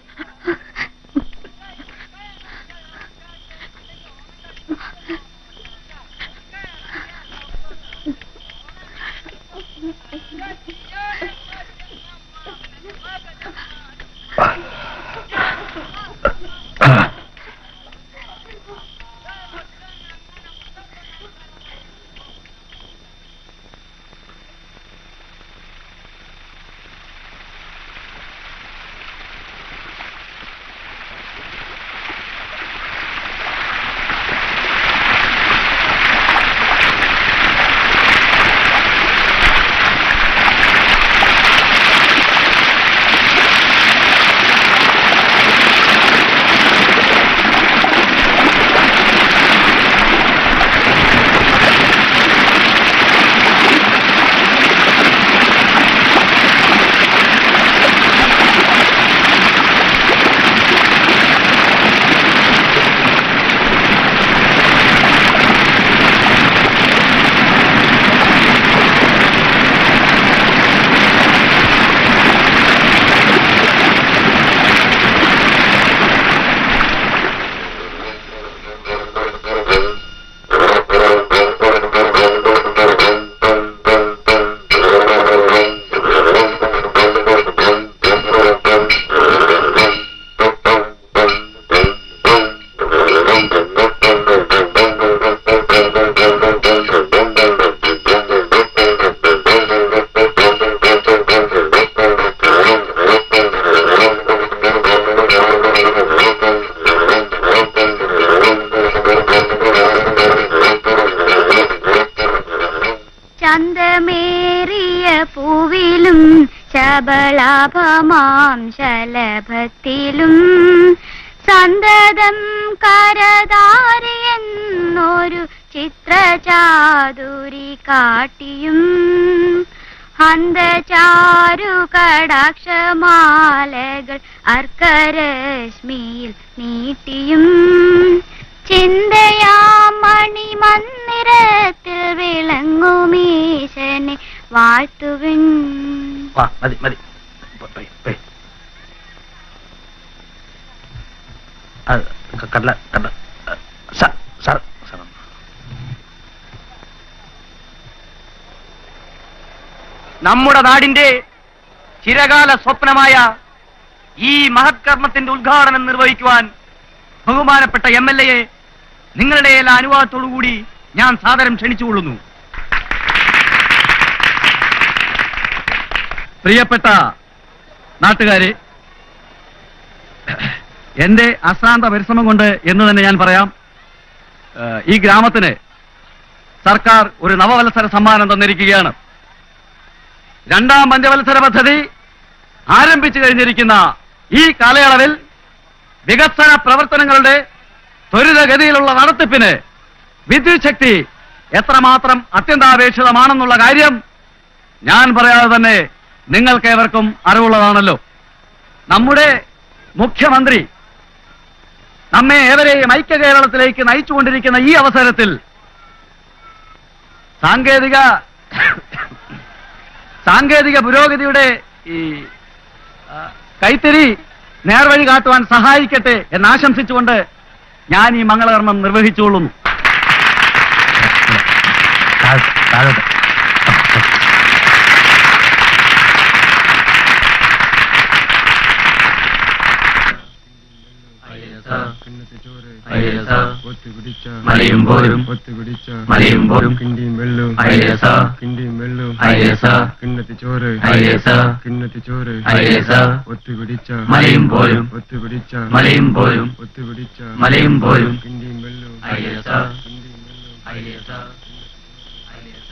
പ്രബലാഭമാം ശലഭത്തിലും സന്തതം കരതാരിയെന്നൊരു ചിത്രചാതുരി കാട്ടിയും ഹന്തചാരു കടാക്ഷമാലകൾ അർക്കരശ്മിയിൽ നീട്ടിയും ചിന്തയാം മണിമന്ദിരത്തിൽ വിളങ്ങുമീശനെ വാഴ്ത്തുവിൻ വാ മതി മതി പോ- പോയി, പോയി. അത് ക- കടല കടല സാർ സാർ സാർ നമ്മുടെ നാടിന്റെ ചിരകാല സ്വപ്നമായ ഈ മഹത്കർമ്മത്തിന്റെ ഉദ്ഘാടനം നിർവഹിക്കുവാൻ ബഹുമാനപ്പെട്ട എം എൽ എയെ നിങ്ങളുടെ എല്ലാ അനുവാദത്തോടുകൂടി ഞാൻ സാദരം ക്ഷണിച്ചുകൊള്ളുന്നു പ്രിയപ്പെട്ട നാട്ടുകാരെ എന്റെ അശ്രാന്ത പരിശ്രമം കൊണ്ട് എന്ന് തന്നെ ഞാൻ പറയാം ഏഹ് ഈ ഗ്രാമത്തിന് സർക്കാർ ഒരു നവവത്സര സമ്മാനം തന്നിരിക്കുകയാണ് രണ്ടാം പഞ്ചവത്സര പദ്ധതി ആരംഭിച്ചു കഴിഞ്ഞിരിക്കുന്ന ഈ കാലയളവിൽ വികസന പ്രവർത്തനങ്ങളുടെ ത്വരിതഗതിയിലുള്ള നടത്തിപ്പിന് വിദ്യുത് ശക്തി എത്രമാത്രം അത്യന്താപേക്ഷിതമാണെന്നുള്ള കാര്യം ഞാൻ പറയാതെ തന്നെ നിങ്ങൾക്കേവർക്കും അറിവുള്ളതാണല്ലോ നമ്മുടെ മുഖ്യമന്ത്രി നമ്മെ ഏവരെയും ഐക്യ കേരളത്തിലേക്ക് നയിച്ചുകൊണ്ടിരിക്കുന്ന ഈ അവസരത്തിൽ സാങ്കേതിക സാങ്കേതിക പുരോഗതിയുടെ ഈ ആ, കൈത്തിരി നേർവഴി കാട്ടുവാൻ സഹായിക്കട്ടെ എന്നാശംസിച്ചുകൊണ്ട് ഞാൻ ഈ മംഗളകർമ്മം നിർവഹിച്ചുകൊള്ളുന്നു മലയും പോരും മലയും പോരും കിണ്ടിയും വെള്ളും അയ്യസ കിണ്ടിയും വെള്ളും അയ്യസ കിണ്ണത്തി ചോറ് അയ്യസ കിണ്ണത്തി ചോറ് അയ്യസ ഒത്തുപിടിച്ച മലയും പോരും ഒത്തുപിടിച്ച മലയും പോരും ഒത്തുപിടിച്ച മലയും പോരും കിണ്ടിയും വെള്ളും അയ്യസ കിണ്ടിയും വെള്ളും അയ്യസ അയ്യസ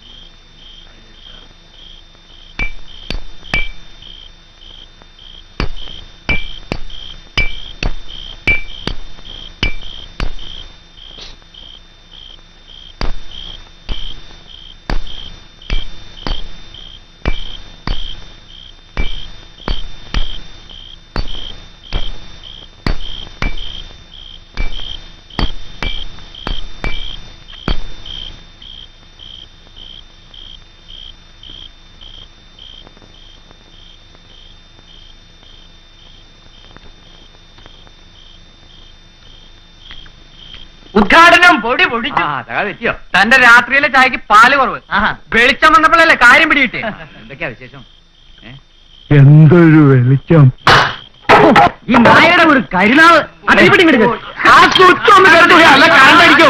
ഉദ്ഘാടനം പൊടി പൊടിച്ചു തെറ്റിയോ തന്റെ രാത്രിയിലെ ചായക്ക് പാല് കുറവ് വെളിച്ചം വന്നപ്പോഴല്ലേ കാര്യം പിടികിട്ടേ എന്തൊക്കെയാ വിശേഷം എന്തൊരു വെളിച്ചം ഈ നായയുടെ ഒരു കരുനാവ് അടിപിടി ആ സ്വിച്ച് ഒന്ന് കെടുത്തുക അല്ല കറണ്ടടിക്കും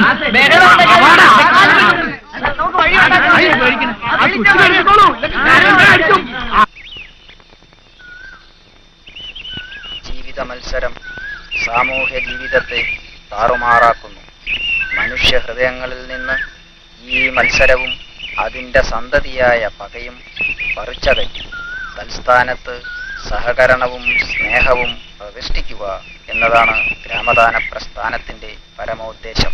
ജീവിത മത്സരം സാമൂഹ്യ ജീവിതത്തെ താറുമാറാക്കുന്നു മനുഷ്യ ഹൃദയങ്ങളിൽ നിന്ന് ഈ മത്സരവും അതിൻ്റെ സന്തതിയായ പകയും പറിച്ചകറ്റി തൽസ്ഥാനത്ത് സഹകരണവും സ്നേഹവും പ്രതിഷ്ഠിക്കുക എന്നതാണ് ഗ്രാമദാന പ്രസ്ഥാനത്തിന്റെ പരമോദ്ദേശം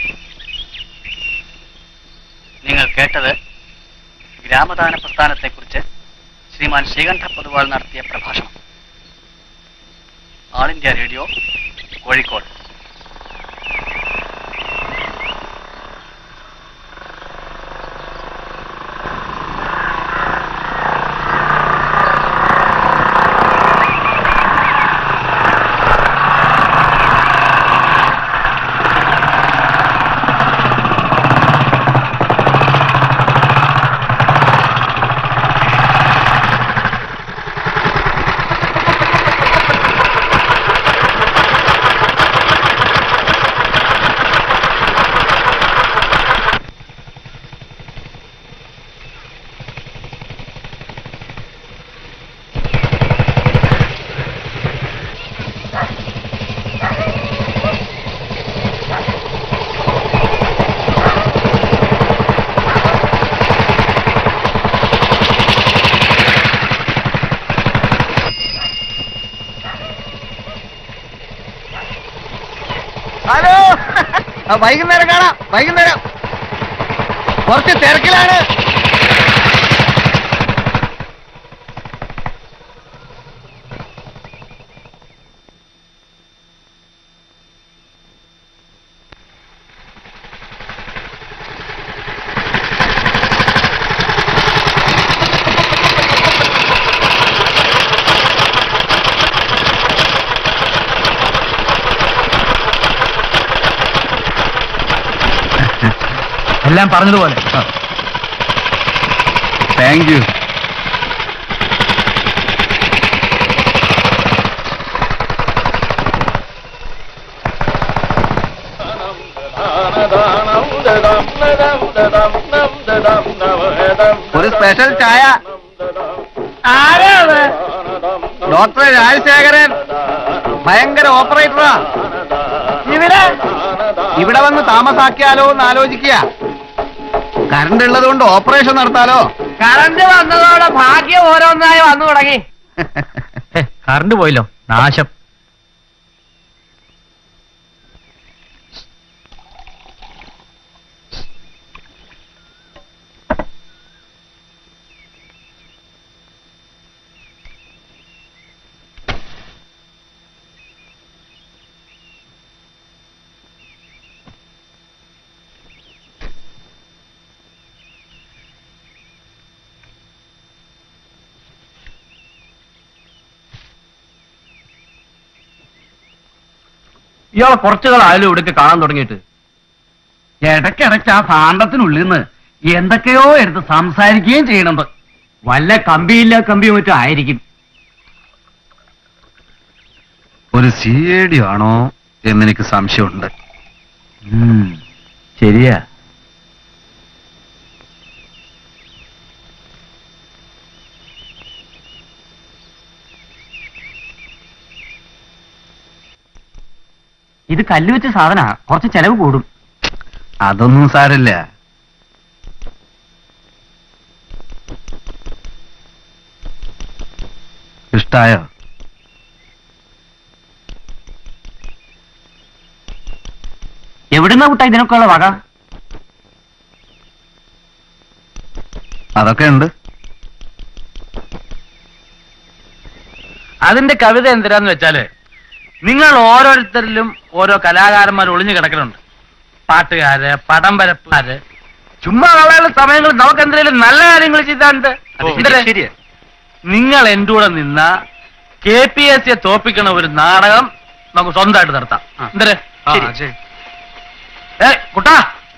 നിങ്ങൾ കേട്ടത് ഗ്രാമദാന പ്രസ്ഥാനത്തെക്കുറിച്ച് ശ്രീമാൻ ശ്രീകണ്ഠ പൊതുവാൾ നടത്തിയ പ്രഭാഷണം ആൾ ഇന്ത്യ റേഡിയോ കോഴിക്കോട് ും ഹലോ ആ, വൈകുന്നേരം കാണാം വൈകുന്നേരം കുറച്ച് തിരക്കിലാണ് എല്ലാം പറഞ്ഞതുപോലെ താങ്ക് യു ഒരു സ്പെഷ്യൽ ചായ ഡോക്ടർ രാജശേഖരൻ ഭയങ്കര ഓപ്പറേറ്ററാ ഇവിടെ ഇവിടെ വന്ന് താമസാക്കിയാലോ എന്ന് ആലോചിക്കുക കറണ്ട് ഉള്ളത് കൊണ്ട് ഓപ്പറേഷൻ നടത്താലോ കറണ്ട് വന്നതോടെ ഭാഗ്യം ഓരോന്നായി വന്നു തുടങ്ങി കറണ്ട് പോയല്ലോ നാശം ഇയാളെ കുറച്ചു കാലം ഇവിടേക്ക് കാണാൻ തുടങ്ങിയിട്ട് ഇടയ്ക്കിടയ്ക്ക് ആ ഭാണ്ഡത്തിനുള്ളിൽ നിന്ന് എന്തൊക്കെയോ എടുത്ത് സംസാരിക്കുകയും ചെയ്യണത് വല്ല കമ്പിയില്ല കമ്പിയോ മറ്റോ ആയിരിക്കും ഒരു സി ഐ ഡി ആണോ എന്നെനിക്ക് സംശയമുണ്ട് ശരിയാ ഇത് കല്ല് വെച്ച സാധന കുറച്ച് ചെലവ് കൂടും അതൊന്നും സാരില്ല ഇഷ്ടായോ എവിടുന്ന കുട്ടാ ഇതിനൊക്കെയുള്ള വക അതൊക്കെ ഉണ്ട് അതിന്റെ കവിത എന്തിനാന്ന് വെച്ചാല് നിങ്ങൾ ഓരോരുത്തരിലും ഓരോ കലാകാരന്മാർ ഒളിഞ്ഞു കിടക്കുന്നുണ്ട് പാട്ടുകാര് പടം വരപ്പുകാര് ചുമ്മാ കളയുള്ള സമയങ്ങളിൽ നമുക്ക് എന്തെങ്കിലും നല്ല കാര്യങ്ങൾ ചെയ്താണ്ട് ശരിയാ നിങ്ങൾ എന്റെ കൂടെ നിന്ന കെ പി എസ് സിയെ തോപ്പിക്കണ ഒരു നാടകം നമുക്ക് സ്വന്തമായിട്ട് നടത്താം എന്തേ ഏ കുട്ടാ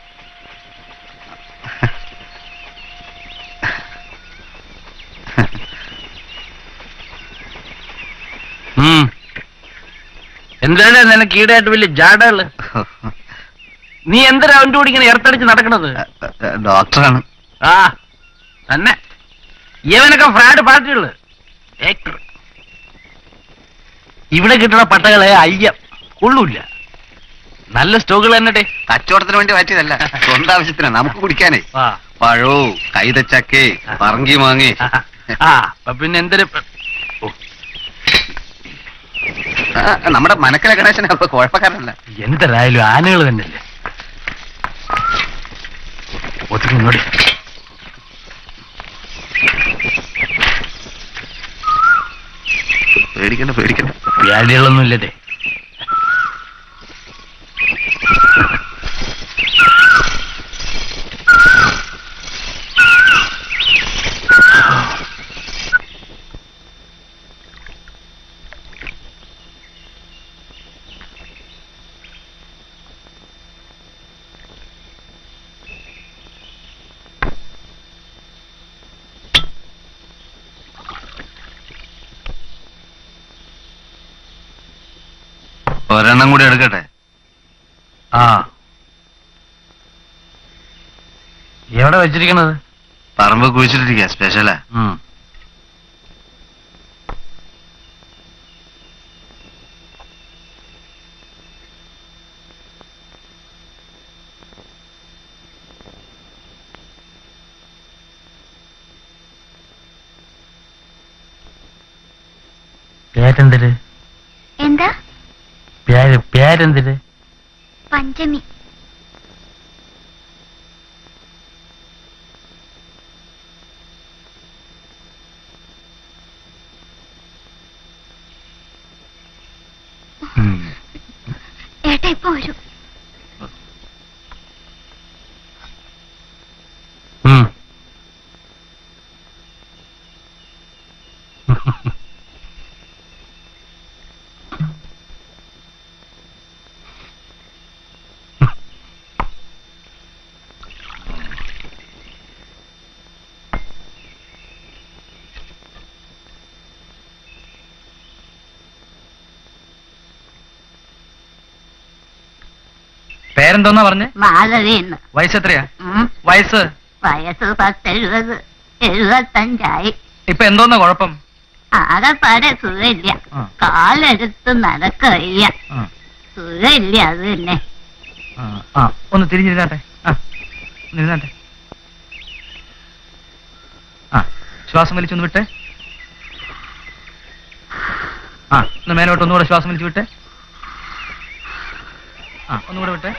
ഉം. എന്താണ് നിനക്ക് ഈടായിട്ട് വലിയ ജാടകള് നീ എന്തിനാ അവന്റെ കൂടി ഇങ്ങനെ ഇറത്തടിച്ച് നടക്കണത് ഡോക്ടറാണ് ആ തന്നെ ഇവനൊക്കെ ഫ്രാഡ് പാർട്ടികള് ഏക്കർ. ഇവിടെ കിട്ടുന്ന പട്ടകളെ അയ്യം കൊള്ളൂല നല്ല സ്റ്റോക്കുകൾ തന്നെ കച്ചവടത്തിന് വേണ്ടി മാറ്റിയതല്ല സ്വന്തം ആവശ്യത്തിനാ നമുക്ക് കുടിക്കാനേ ആ പഴോ കൈതച്ചക്കേ പറങ്കി മാങ്ങേ ആ അപ്പൊ പിന്നെ എന്തൊരു ആ, നമ്മുടെ മനക്കല ഗണേശനെ അപ്പൊ കുഴപ്പക്കാരനല്ല എന്തരായാലും ആനകൾ തന്നെയല്ലേ ഒത്തിരി ഇങ്ങോട്ട് പേടിക്കണ്ട പേടിക്കണ്ട വ്യാധികളൊന്നും ഇല്ലതേ ഒരെണ്ണം കൂടി എടുക്കട്ടെ ആ എവിടെ വെച്ചിരിക്കണത് പറമ്പ് കുഴിച്ചിട്ടിരിക്കുക സ്പെഷ്യലാ ഉം. പേരെന്തിര് എന്താ പേര് പേരെന്തിര് പഞ്ചമി ഏട്ടാ ഇപ്പൊ വരൂ പേരെന്തോന്നാ പറഞ്ഞേ മാധവി എന്ന് വയസ്സ് എത്രയാ ഉം. വയസ്സ് വയസ്സ് പത്തെഴുപത് എഴുപത്തഞ്ചായി ഇപ്പൊ എന്തോന്നാ കുഴപ്പം ആകെപ്പാടെ സുഖമില്ല ആ. കാലെടുത്ത് നടക്കയ്യ ആ. സുഖമില്ല അത് തന്നെ ആ, ആ ഒന്ന് തിരിഞ്ഞിരുന്നാട്ടെ ആ നിരുന്നാട്ടെ ആ ശ്വാസം വലിച്ചൊന്ന് വിട്ടെ ആ ഒന്ന് മേലോട്ട് ഒന്നുകൂടെ ശ്വാസം വലിച്ചു വിട്ടെ ആ ഒന്നുകൂടെ വിട്ടെ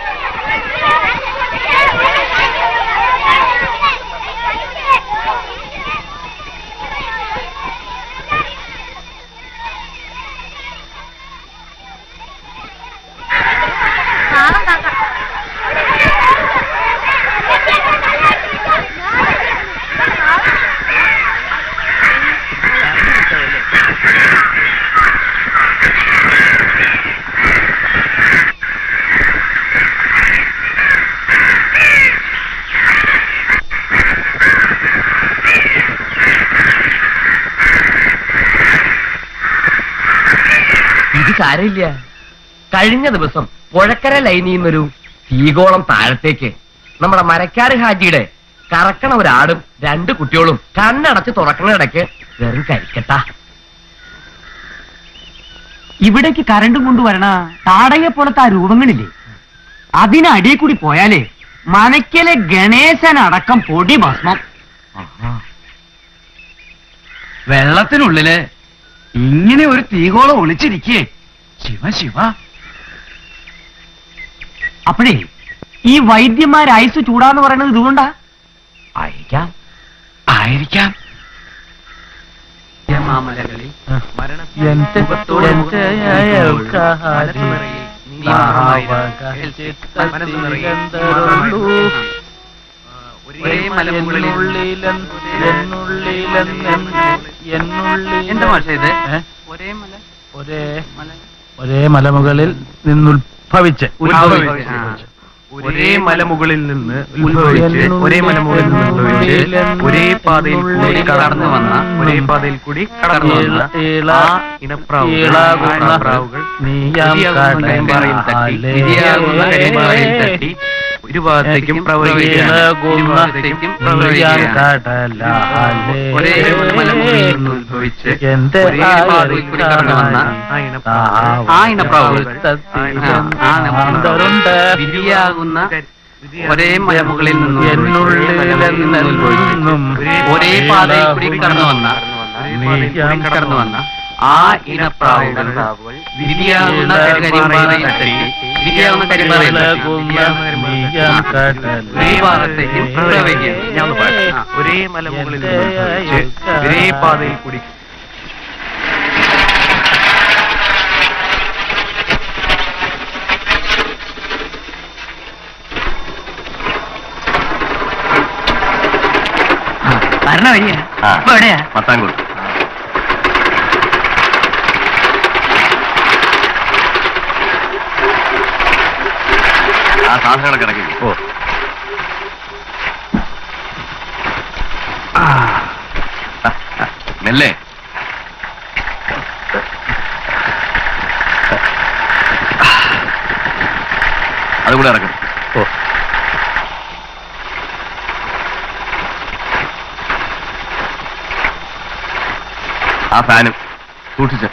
ഇത് സാരമില്ല കഴിഞ്ഞ ദിവസം പുഴക്കര ലൈനിൽ നിന്നൊരു തീകോളം താഴത്തേക്ക് നമ്മുടെ മരക്കാർ ഹാജിയുടെ കറക്കണ ഒരാടും രണ്ട് കുട്ടികളും കണ്ണടച്ച് തുറക്കണ ഇടയ്ക്ക് വെറും കരിക്കട്ടാ ഇവിടേക്ക് കരണ്ടും കൊണ്ടുവരണ താടയെ പോലത്തെ ആ രൂപങ്ങളില്ലേ അതിനടിയിൽ കൂടി പോയാലേ മനക്കലെ ഗണേശനടക്കം പൊടി ഭസ്മം വെള്ളത്തിനുള്ളില് ഇങ്ങനെ ഒരു തീകോളം ഒളിച്ചിരിക്കേ ശിവ ശിവ അപ്പോഴേ ഈ വൈദ്യന്മാർ ഐസ് ചൂടാന്ന് പറയുന്നത് ഇതുകൊണ്ടാ ആയിരിക്കാം ആയിരിക്കാം മാമലകളിൽ എന്റെ എന്റെ അയൽക്കാരി ഒരേ മലമുകളിൽ എന്താ മാഷേ ഇത് ഒരേ മല ഒരേ ഒരേ മലമുകളിൽ നിന്നുത്ഭവിച്ച് ഉത്ഭവിച്ച്, ആ. ഒരേ മലമുകളിൽ നിന്ന് ഉത്ഭവിച്ച് ഒരേ മലമുകളിൽ നിന്ന് ഉത്ഭവിച്ച് ഒരേ പാതയിൽ കൂടി കടന്നു വന്ന ഒരേ പാതയിൽ കൂടി കടന്നു വന്ന ആ ഇനപ്രാവുകൾ പ്രാവുകൾ വിധിയാകുന്ന കരിമ്പാറയിൽ തട്ടി വിധിയാകുന്ന കരിമ്പാറയിൽ തട്ടി ഒരു ഭാഗത്തേക്കും പ്രവഹിക്കുകയാണ് ഇരുഭാഗത്തേക്കും പ്രവഹിക്കുകയാണ് ഒരേ മലമുകളിൽ നിന്ന് ഉത്ഭവിച്ച് എന്റെ ഒരേ പാതയിൽ കൂടി കടന്നു വന്ന ആ ഇനപ്രാവുകൾ ആ ഇനപ്രാവുകൾ ആ ഇനപ്രാവുകൾ വിധിയാകുന്ന ഒരേ മലമുകളിൽ നിന്നും എന്നുള്ളിൽ നിന്നും ഒരേ പാതയിൽ കൂടി കടന്നു വന്ന കടന്നു വന്ന ആ ഇനപ്രാവുകൾ വിധിയാകുന്ന കരിമ്പാറയിൽ തട്ടി വിധിയാകുന്ന കരിമ്പാറയിൽ തട്ടി ഒരേ ഭാഗത്തേക്കും പ്രവഹിക്കുകയാണ് ഞാൻ ഒന്ന് പാടാം. ആ. ഒരേ മലമുകളിൽ നിന്ന് ഉത്ഭവിച്ച് ഒരേ പാതയിൽ കൂടി വരണ വഴിയാ ഇപ്പൊ എവിടെയാ മത്താൻകുട്ട് ആ സാധനങ്ങളൊക്കെ ഇറക്കി ഓ മെല്ലെ അതുകൂടെ ഇറക്കും ഓ ആ ഫാനും സൂക്ഷിച്ച്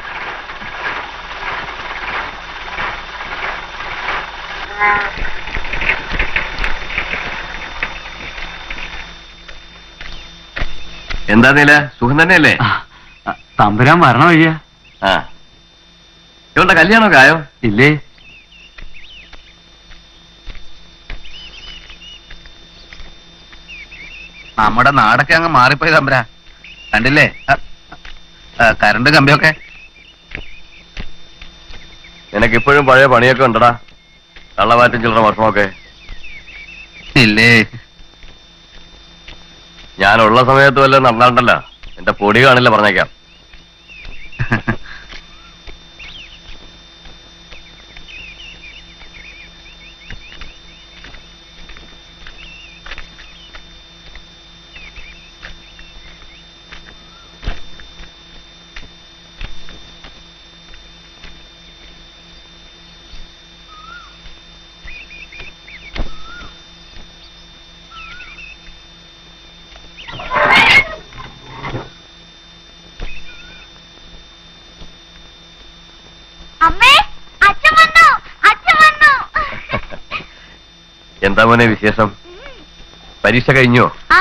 എന്താ നില സുഖം തന്നെയല്ലേ തമ്പുരാൻ വരണ വഴിയാ ആ ഇവളുടെ കല്യാണമൊക്കെ ആയോ ഇല്ലേ നമ്മുടെ നാടൊക്കെ അങ്ങ് മാറിപ്പോയി തമ്പര കണ്ടില്ലേ അ, അ, കറണ്ട് കമ്പിയൊക്കെ നിനക്കിപ്പോഴും പഴയ പണിയൊക്കെ ഉണ്ടടാ കള്ളവാറ്റും ചില്ലറ ഭക്ഷണമൊക്കെ ഇല്ലേ ഞാനുള്ള സമയത്ത് വല്ല നടന്നാണ്ടല്ലോ എന്റെ പൊടി കാണില്ല പറഞ്ഞേക്കാം അമ്മേ അച്ഛൻ വന്നു അച്ഛൻ വന്നു എന്താ മോനെ വിശേഷം പരീക്ഷ കഴിഞ്ഞോ ആ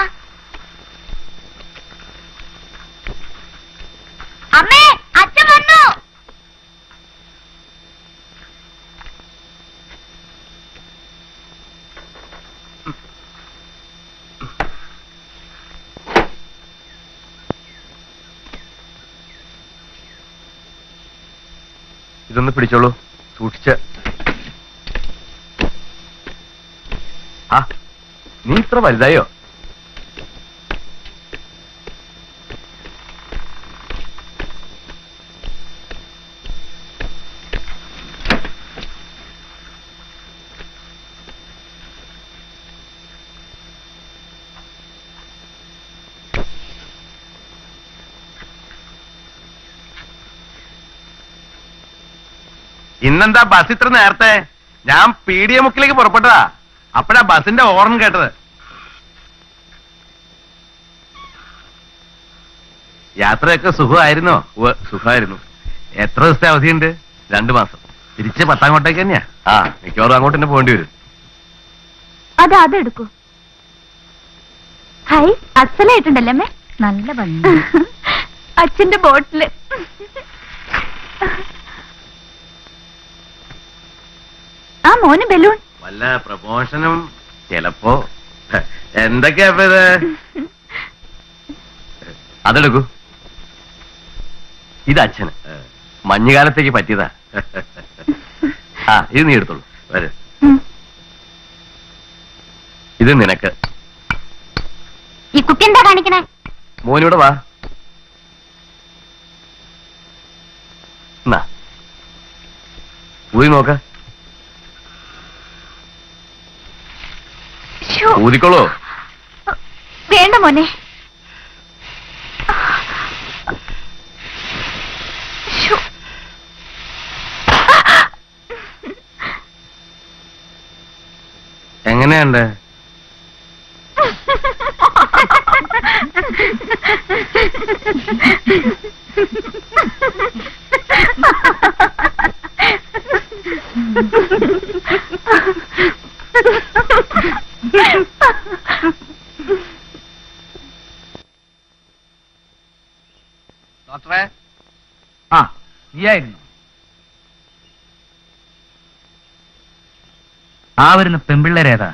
അമ്മേ അച്ഛൻ വന്നു ഇതൊന്ന് പിടിച്ചോളൂ സൂക്ഷിച്ച് ആ നീ ഇത്ര വലുതായോ ഇന്നെന്താ ബസ് ഇത്ര നേരത്തെ ഞാൻ പി ഡി എമുക്കിലേക്ക് പുറപ്പെട്ടതാ അപ്പഴാ ബസിന്റെ ഓർൺ കേട്ടത് യാത്രയൊക്കെ സുഖമായിരുന്നോ ഉവ്വ്, സുഖമായിരുന്നു എത്ര ദിവസത്തെ അവധിയുണ്ട് രണ്ടു മാസം തിരിച്ച് പത്താംകോട്ടേക്ക് തന്നെയാ ആ മിക്കവാറും അങ്ങോട്ട് തന്നെ പോകേണ്ടി വരും അത് അതെടുക്കൂ ഹൈ അസലായിട്ടുണ്ടല്ലേ അമ്മേ നല്ല ഭംഗി അച്ഛന്റെ ബോട്ടില് ആ മോന് ബലൂൺ വല്ല പ്രമോഷനും ചിലപ്പോ എന്തൊക്കെയാ ഇപ്പൊ ഇത് അതെടുക്കൂ ഇത് അച്ഛന് മഞ്ഞുകാലത്തേക്ക് പറ്റിയതാ ആ ഇത് നീ എടുത്തോളൂ വരെ ഉം. ഇത് നിനക്ക് ഈ കുട്ടി എന്താ കാണിക്കണേ മോനിവിടെ വാ എന്നാ ഊതി നോക്ക ശ്ശോ, ഊതിക്കോളൂ വേണ്ട മോനെ ശ്ശോ. എങ്ങനെയുണ്ട് ഡോക്ടറെ ആ നീയായിരുന്നു ആ വരുന്ന പെമ്പിള്ളേരേതാ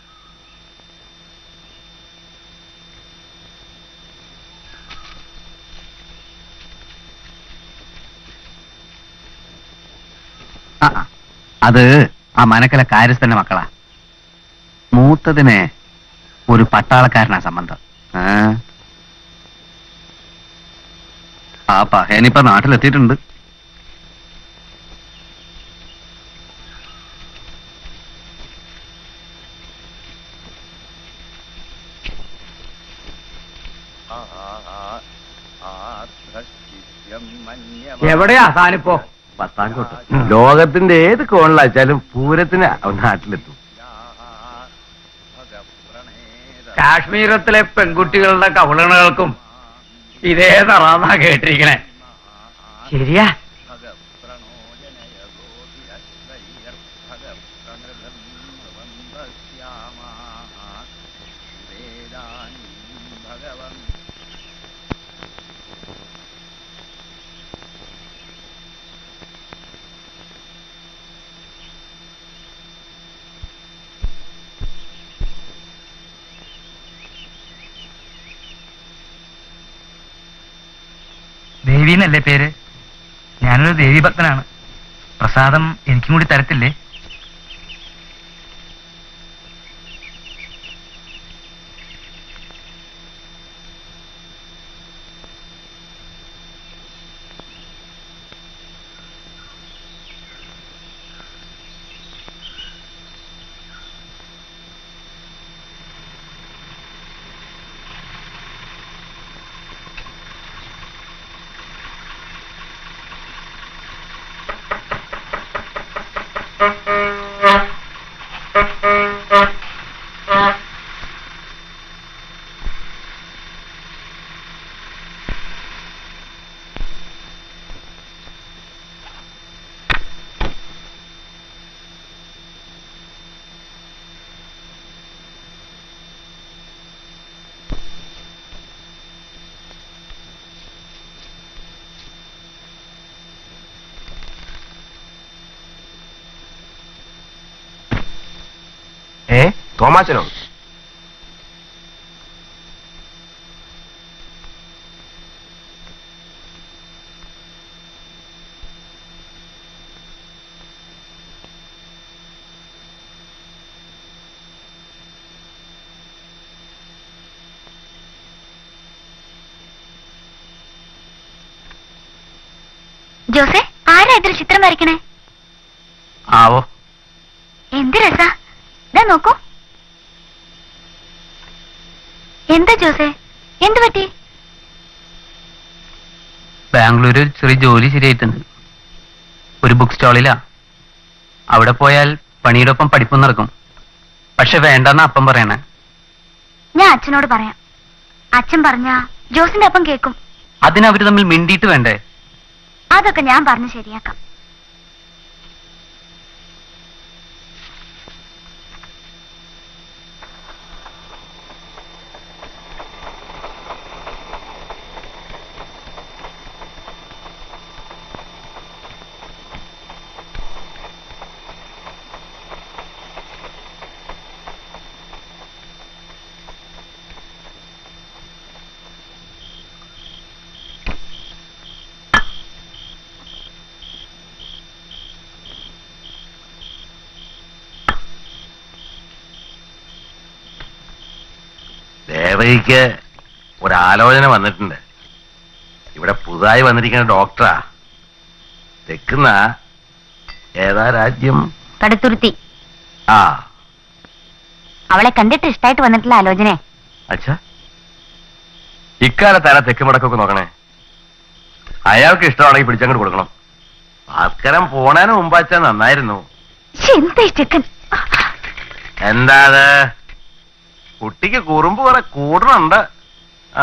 ആ, ആ. അത് ആ മനക്കല കാര്യസ്ഥന്റെ മക്കളാ മൂത്തതിന് ഒരു പട്ടാളക്കാരനാ സംബന്ധം ആ. ആ പഹേനിപ്പ നാട്ടിലെത്തിയിട്ടുണ്ട് എവിടെയാ താനിപ്പോ പത്താംകോട്ട് ലോകത്തിന്റെ ഏത് കോണിലാച്ചാലും പൂരത്തിന് അവൻ നാട്ടിലെത്തും കാശ്മീരത്തിലെ പെൺകുട്ടികളുടെ കവളണകൾക്കും ഇതേ തറാന്നാ കേട്ടിരിക്കണേ ശരിയാ ദേവി എന്നല്ലേ പേര് ഞാനൊരു ദേവി ഭക്തനാണ് പ്രസാദം എനിക്കും കൂടി തരത്തില്ലേ ഏ തോമാച്ചനോ ജോസെ ആരാ ഇതിൽ ചിത്രം വരയ്ക്കണേ ആവോ എന്ത് രസാ ഇതാ നോക്കൂ എന്താ ജോസെ എന്ത് പറ്റി ബാംഗ്ലൂര് ഒരു ചെറിയ ജോലി ശരിയായിട്ടുണ്ട് ഒരു ബുക്ക് സ്റ്റാളിലാ അവിടെ പോയാൽ പണിയുടെ ഒപ്പം പഠിപ്പും നടക്കും പക്ഷെ വേണ്ടെന്നാ അപ്പം പറയണേ ഞാൻ അച്ഛനോട് പറയാം അച്ഛൻ പറഞ്ഞ ജോസിന്റെ അപ്പം കേൾക്കും അതിന് അവര് തമ്മിൽ മിണ്ടിയിട്ട് വേണ്ടേ അതൊക്കെ ഞാൻ പറഞ്ഞ് ശരിയാക്കാം ദേവകിക്ക് ഒരാലോചന വന്നിട്ടുണ്ട് ഇവിടെ പുതുതായി വന്നിരിക്കുന്ന ഡോക്ടറാ തെക്കുന്ന ഏതാ രാജ്യം കടുത്തുരുത്തി ആ അവളെ കണ്ടിട്ട് ഇഷ്ടായിട്ട് വന്നിട്ടുള്ള ആലോചന അച്ഛാ ഇക്കാലത്ത് ആരാ തെക്ക് മുടക്കൊക്കെ നോക്കണേ അയാൾക്ക് ഇഷ്ടമാണെങ്കിൽ പിടിച്ചങ്ങോട്ട് കൊടുക്കണം ഭാസ്കരൻ പോണേന് മുമ്പാച്ചാ നന്നായിരുന്നു എന്താ ഈ ചെക്കൻ എന്താ അത് കുട്ടിക്ക് കുറുമ്പ് കുറെ കൂടുന്നുണ്ട് ആ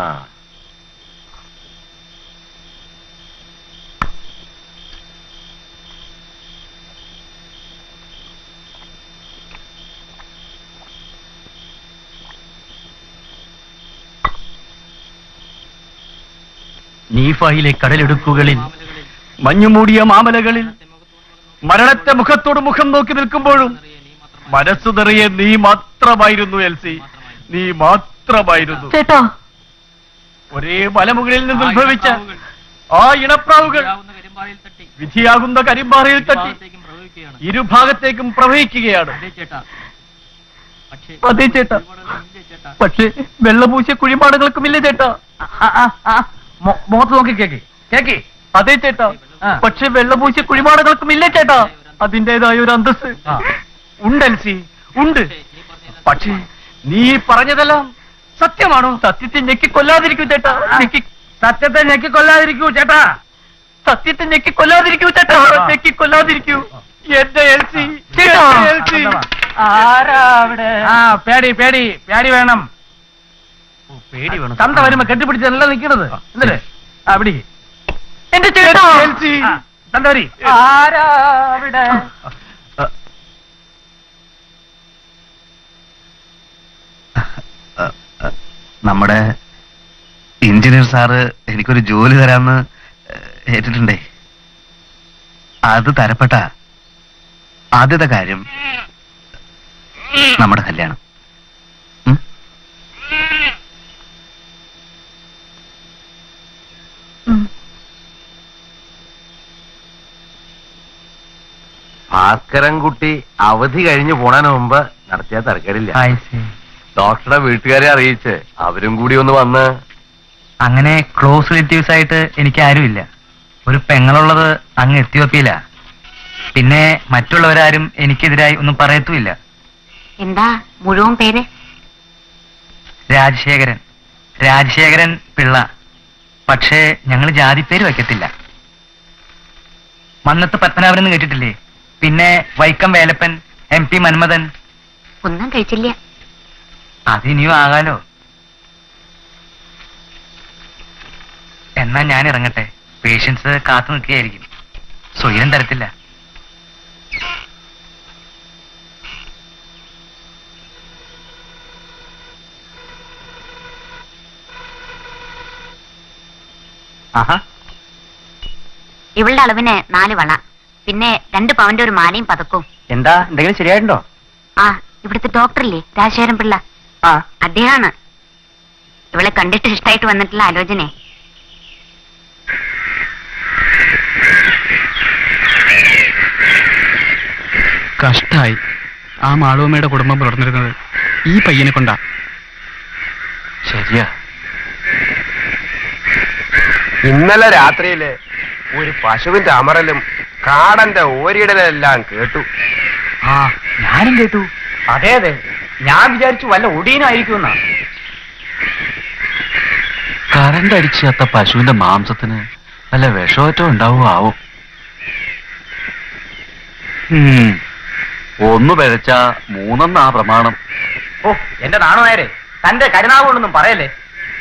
നീഫായിലെ കടലെടുക്കുകളിൽ മഞ്ഞുമൂടിയ മാമലകളിൽ മരണത്തെ മുഖത്തോട് മുഖം നോക്കി നിൽക്കുമ്പോഴും മനസ്സു നിറയെ നീ മാത്രമായിരുന്നു എൽസി നീ മാത്രമായിരുന്നു ചേട്ടോ ഒരേ മലമുകളിൽ നിന്ന് ഉത്ഭവിച്ച ആ ഇണപ്രാവുകൾ വിധിയാകുന്ന കരിമ്പാറയിൽ തട്ടി ഇരുഭാഗത്തേക്കും പ്രവഹിക്കുകയാണ് അതെ ചേട്ടാ പക്ഷേ വെള്ളപൂശിയ കുഴിപാടുകൾക്കുമില്ല ചേട്ടാ മുഖത്ത് നോക്കി കേക്ക് കേക്ക് അതെ ചേട്ടാ പക്ഷെ വെള്ളപൂശിയ കുഴിപാടുകൾക്കുമില്ല ചേട്ടാ അതിന്റേതായ ഒരു അന്തസ് ഉണ്ടൽസി ഉണ്ട് പക്ഷേ നീ പറഞ്ഞതെല്ലാം സത്യമാണോ സത്യത്തെ ഞെക്കി കൊല്ലാതിരിക്കൂ ചേട്ടാ ഞെക്കി സത്യത്തെ ഞെക്കി കൊല്ലാതിരിക്കൂ ചേട്ടാ സത്യത്തെ ഞെക്കി കൊല്ലാതിരിക്കൂ ചേട്ടാ ഞെക്കി കൊല്ലാതിരിക്കൂ എന്റെ എൽസി എൽസി ആരാ അവിടെ ആ പേടി പേടി പേടി വേണം പേടി വേണം തന്ത വരുമ്പോ കെട്ടിപ്പിടിച്ചല്ല നിക്കണത് എന്നിട്ട് ആ പിടി എന്റെ ചേട്ടാ തന്ത വരി ആരാ അവിടെ നമ്മുടെ എഞ്ചിനീയർ സാറ് എനിക്കൊരു ജോലി തരാമെന്ന് ഏറ്റിട്ടുണ്ടേ അത് തരപ്പെട്ട ആദ്യത്തെ കാര്യം നമ്മുടെ കല്യാണം ഉം? ഉം. ഭാസ്കരൻകുട്ടി അവധി കഴിഞ്ഞു പോണതിന് മുമ്പ് നടത്തിയ തരക്കേടില്ല ഡോക്ടറുടെ വീട്ടുകാരെ അറിയിച്ച് അവരും കൂടി ഒന്ന് വന്ന് അങ്ങനെ ക്ലോസ് റിലേറ്റീവ്സ് ആയിട്ട് എനിക്ക് ആരുമില്ല ഒരു പെങ്ങളുള്ളത് അങ്ങ് എത്തിയോപ്പിയില്ല പിന്നെ മറ്റുള്ളവരാരും എനിക്കെതിരായി ഒന്നും പറയത്തുമില്ല എന്താ മുഴുവൻ പേര് രാജശേഖരൻ രാജശേഖരൻ പിള്ള പക്ഷേ ഞങ്ങൾ ജാതിപ്പേര് വെക്കത്തില്ല മന്നത്ത് പത്മനാഭൻ എന്ന് കേട്ടിട്ടില്ലേ പിന്നെ വൈക്കം വേലപ്പൻ എം പി മന്മഥൻ ഒന്നും കഴിച്ചില്ല അതിനിയും ആകാലോ എന്നാ ഞാൻ ഇറങ്ങട്ടെ പേഷ്യൻസ് കാത്തു നിൽക്കുകയായിരിക്കും സ്വയം തരത്തില്ല ആഹാ ഇവളുടെ അളവിന് നാല് വള പിന്നെ രണ്ട് പവന്റെ ഒരു മാലയും പതക്കവും എന്താ എന്തെങ്കിലും ശരിയായിട്ടുണ്ടോ ആ ഇവിടുത്തെ ഡോക്ടറില്ലേ രാജശേഖരൻ പിള്ള ആ അദ്ദേഹമാണ് ഇവളെ കണ്ടിട്ട് ഇഷ്ടായിട്ട് വന്നിട്ടുള്ള ആലോചന കഷ്ടായി ആ മാളുവമ്മയുടെ കുടുംബം പുലർന്നിരുന്നത് ഈ പയ്യനെ കൊണ്ടാ ശരിയാ ഇന്നലെ രാത്രിയില് ഒരു പശുവിന്റെ അമറലും കാടന്റെ ഓരിയിടലെല്ലാം കേട്ടു ആ ഞാനും കേട്ടു അതെ അതെ ഞാൻ വിചാരിച്ചു വല്ല ഒടിയനായിരിക്കുമെന്നാ കറണ്ട് അടിച്ചാത്ത പശുവിന്റെ മാംസത്തിന് വല്ല വിഷമറ്റോ ഉണ്ടാവുക ആവും ഉം. ഒന്ന് പിഴച്ച മൂന്നെന്നാ പ്രമാണം ഓ എന്റെ നാണോ നേരെ തന്റെ കരുനാവ് കൊണ്ടൊന്നും പറയല്ലേ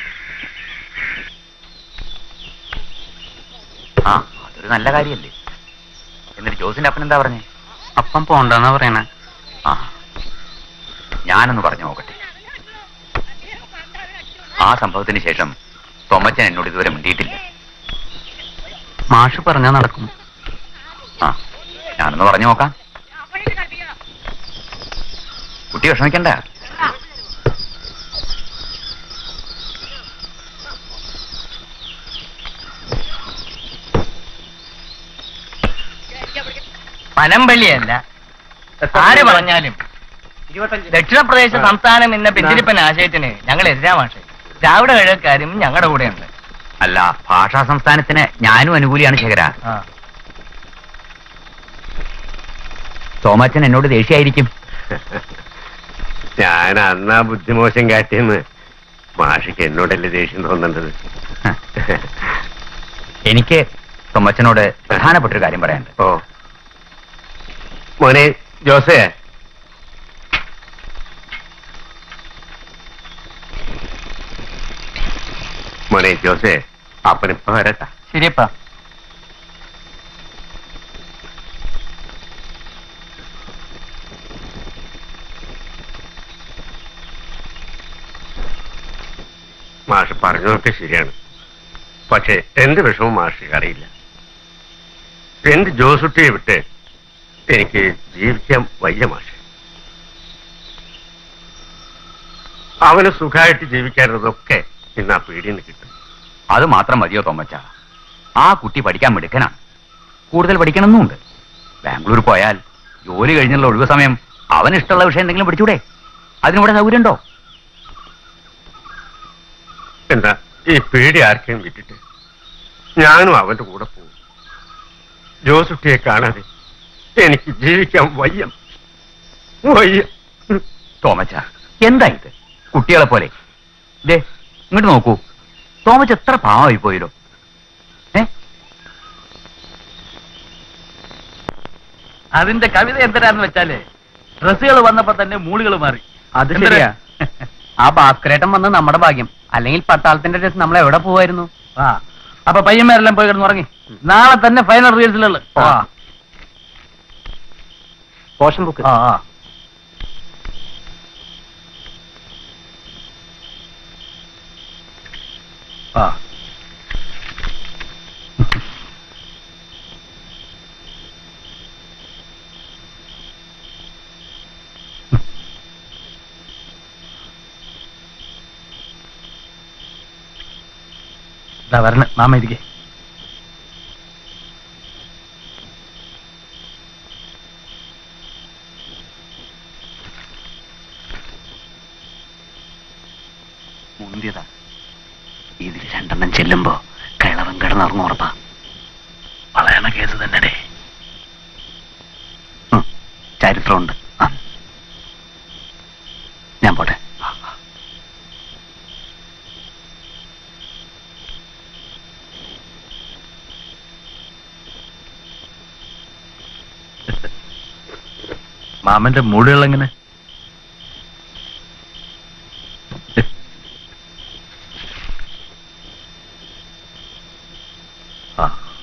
ആ അതൊരു നല്ല കാര്യല്ലേ എന്നിട്ട് ജോസിന്റെ അപ്പൻ എന്താ പറഞ്ഞേ അപ്പം പോണ്ടെന്നാ പറയണേ ആ ഞാനൊന്ന് പറഞ്ഞു നോക്കട്ടെ ആ സംഭവത്തിന് ശേഷം തൊമ്മച്ചൻ എന്നോട് ഇതുവരെ മിണ്ടിയിട്ടില്ല മാഷ് പറഞ്ഞാ നടക്കും ആ ഞാനൊന്ന് പറഞ്ഞു നോക്കാം കുട്ടി വിഷമിക്കണ്ട പനമ്പള്ളിയല്ല ആര് പറഞ്ഞാലും ദക്ഷിണപ്രദേശ സംസ്ഥാനം എന്ന പെഞ്ചിരിപ്പൻ ആശയത്തിന് ഞങ്ങൾ എതിരാ മാഷെ ദ്രാവിഡ കഴക്കാരും ഞങ്ങളുടെ കൂടെയുണ്ട് അല്ല ഭാഷാ സംസ്ഥാനത്തിന് ഞാനും അനുകൂലിയാണ് ശേഖര ആ. തോമാച്ചൻ എന്നോട് ദേഷ്യായിരിക്കും ഞാൻ അന്നാ ബുദ്ധിമോശം കാട്ടിയെന്ന് മാഷിക്ക് എന്നോടല്ലേ ദേഷ്യം തോന്നേണ്ടത് എനിക്ക് തൊമ്മച്ചനോട് പ്രധാനപ്പെട്ടൊരു കാര്യം പറയാനുണ്ട് ഓ മോനെ ജോസേ മോനെ ജോസേ അപ്പനിപ്പ വരട്ടാ ശരിയപ്പാ മാഷ് പറഞ്ഞതൊക്കെ ശരിയാണ് പക്ഷേ എന്റെ വിഷമം മാഷിക്ക് അറിയില്ല എന്റെ ജോസുട്ടിയെ വിട്ട് എനിക്ക് ജീവിക്കാൻ വയ്യ മാഷ് അവന് സുഖമായിട്ട് ജീവിക്കാനുള്ളതൊക്കെ ഇന്ന് ആ പീടിന്ന് കിട്ടും അത് മാത്രം മതിയോ തോമച്ച ആ കുട്ടി പഠിക്കാൻ മിടുക്കനാണ് കൂടുതൽ പഠിക്കണമെന്നുണ്ട് ബാംഗ്ലൂർ പോയാൽ ജോലി കഴിഞ്ഞുള്ള ഒഴിവ് സമയം അവന് ഇഷ്ടമുള്ള വിഷയം എന്തെങ്കിലും പഠിച്ചൂടെ അതിനിവിടെ സൗകര്യമുണ്ടോ എന്താ ഈ പീടി ആർക്കെയും വിട്ടിട്ട് ഞാനും അവന്റെ കൂടെ പോകും ജോസുട്ടിയെ കാണാതെ എനിക്ക് ജീവിക്കാൻ വയ്യ വയ്യ തോമച്ച എന്താ ഇത് കുട്ടികളെ പോലെ ദേ ഇങ്ങോട്ട് നോക്കൂ തോമച്ച എത്ര പാവമായി പോയല്ലോ ഏ അതിന്റെ കവിത എന്തിനാന്ന് വെച്ചാല് ഡ്രസ്സുകൾ വന്നപ്പോ തന്നെ മൂളുകൾ മാറി അത് എന്തിന്? ശരിയാ ആ ഭാസ്കരേട്ടൻ വന്ന് നമ്മുടെ ഭാഗ്യം അല്ലെങ്കിൽ പട്ടാളത്തിന്റെ ഡ്രസ് നമ്മൾ എവിടെ പോവായിരുന്നു ആ അപ്പൊ പയ്യന്മാരെല്ലാം പോയി കിടന്ന് ഉറങ്ങി നാളെ തന്നെ ഫൈനൽ റിഹേഴ്സലുകൾ ആ പോഷൻ ബുക്ക് ആ ആ ആ ഇതാ വരണ മാമ ഇരിക്കേ മുന്തിയതാ ഇതിൽ രണ്ടെണ്ണം ചെല്ലുമ്പോ കിളവൻ കിടന്നുറങ്ങും ഉറപ്പാ വളയണ കേസ് തന്നെ ചരിത്രമുണ്ട് ആ. ഞാൻ പോട്ടെ മാമന്റെ മൂടുകൾ എങ്ങനെ ആ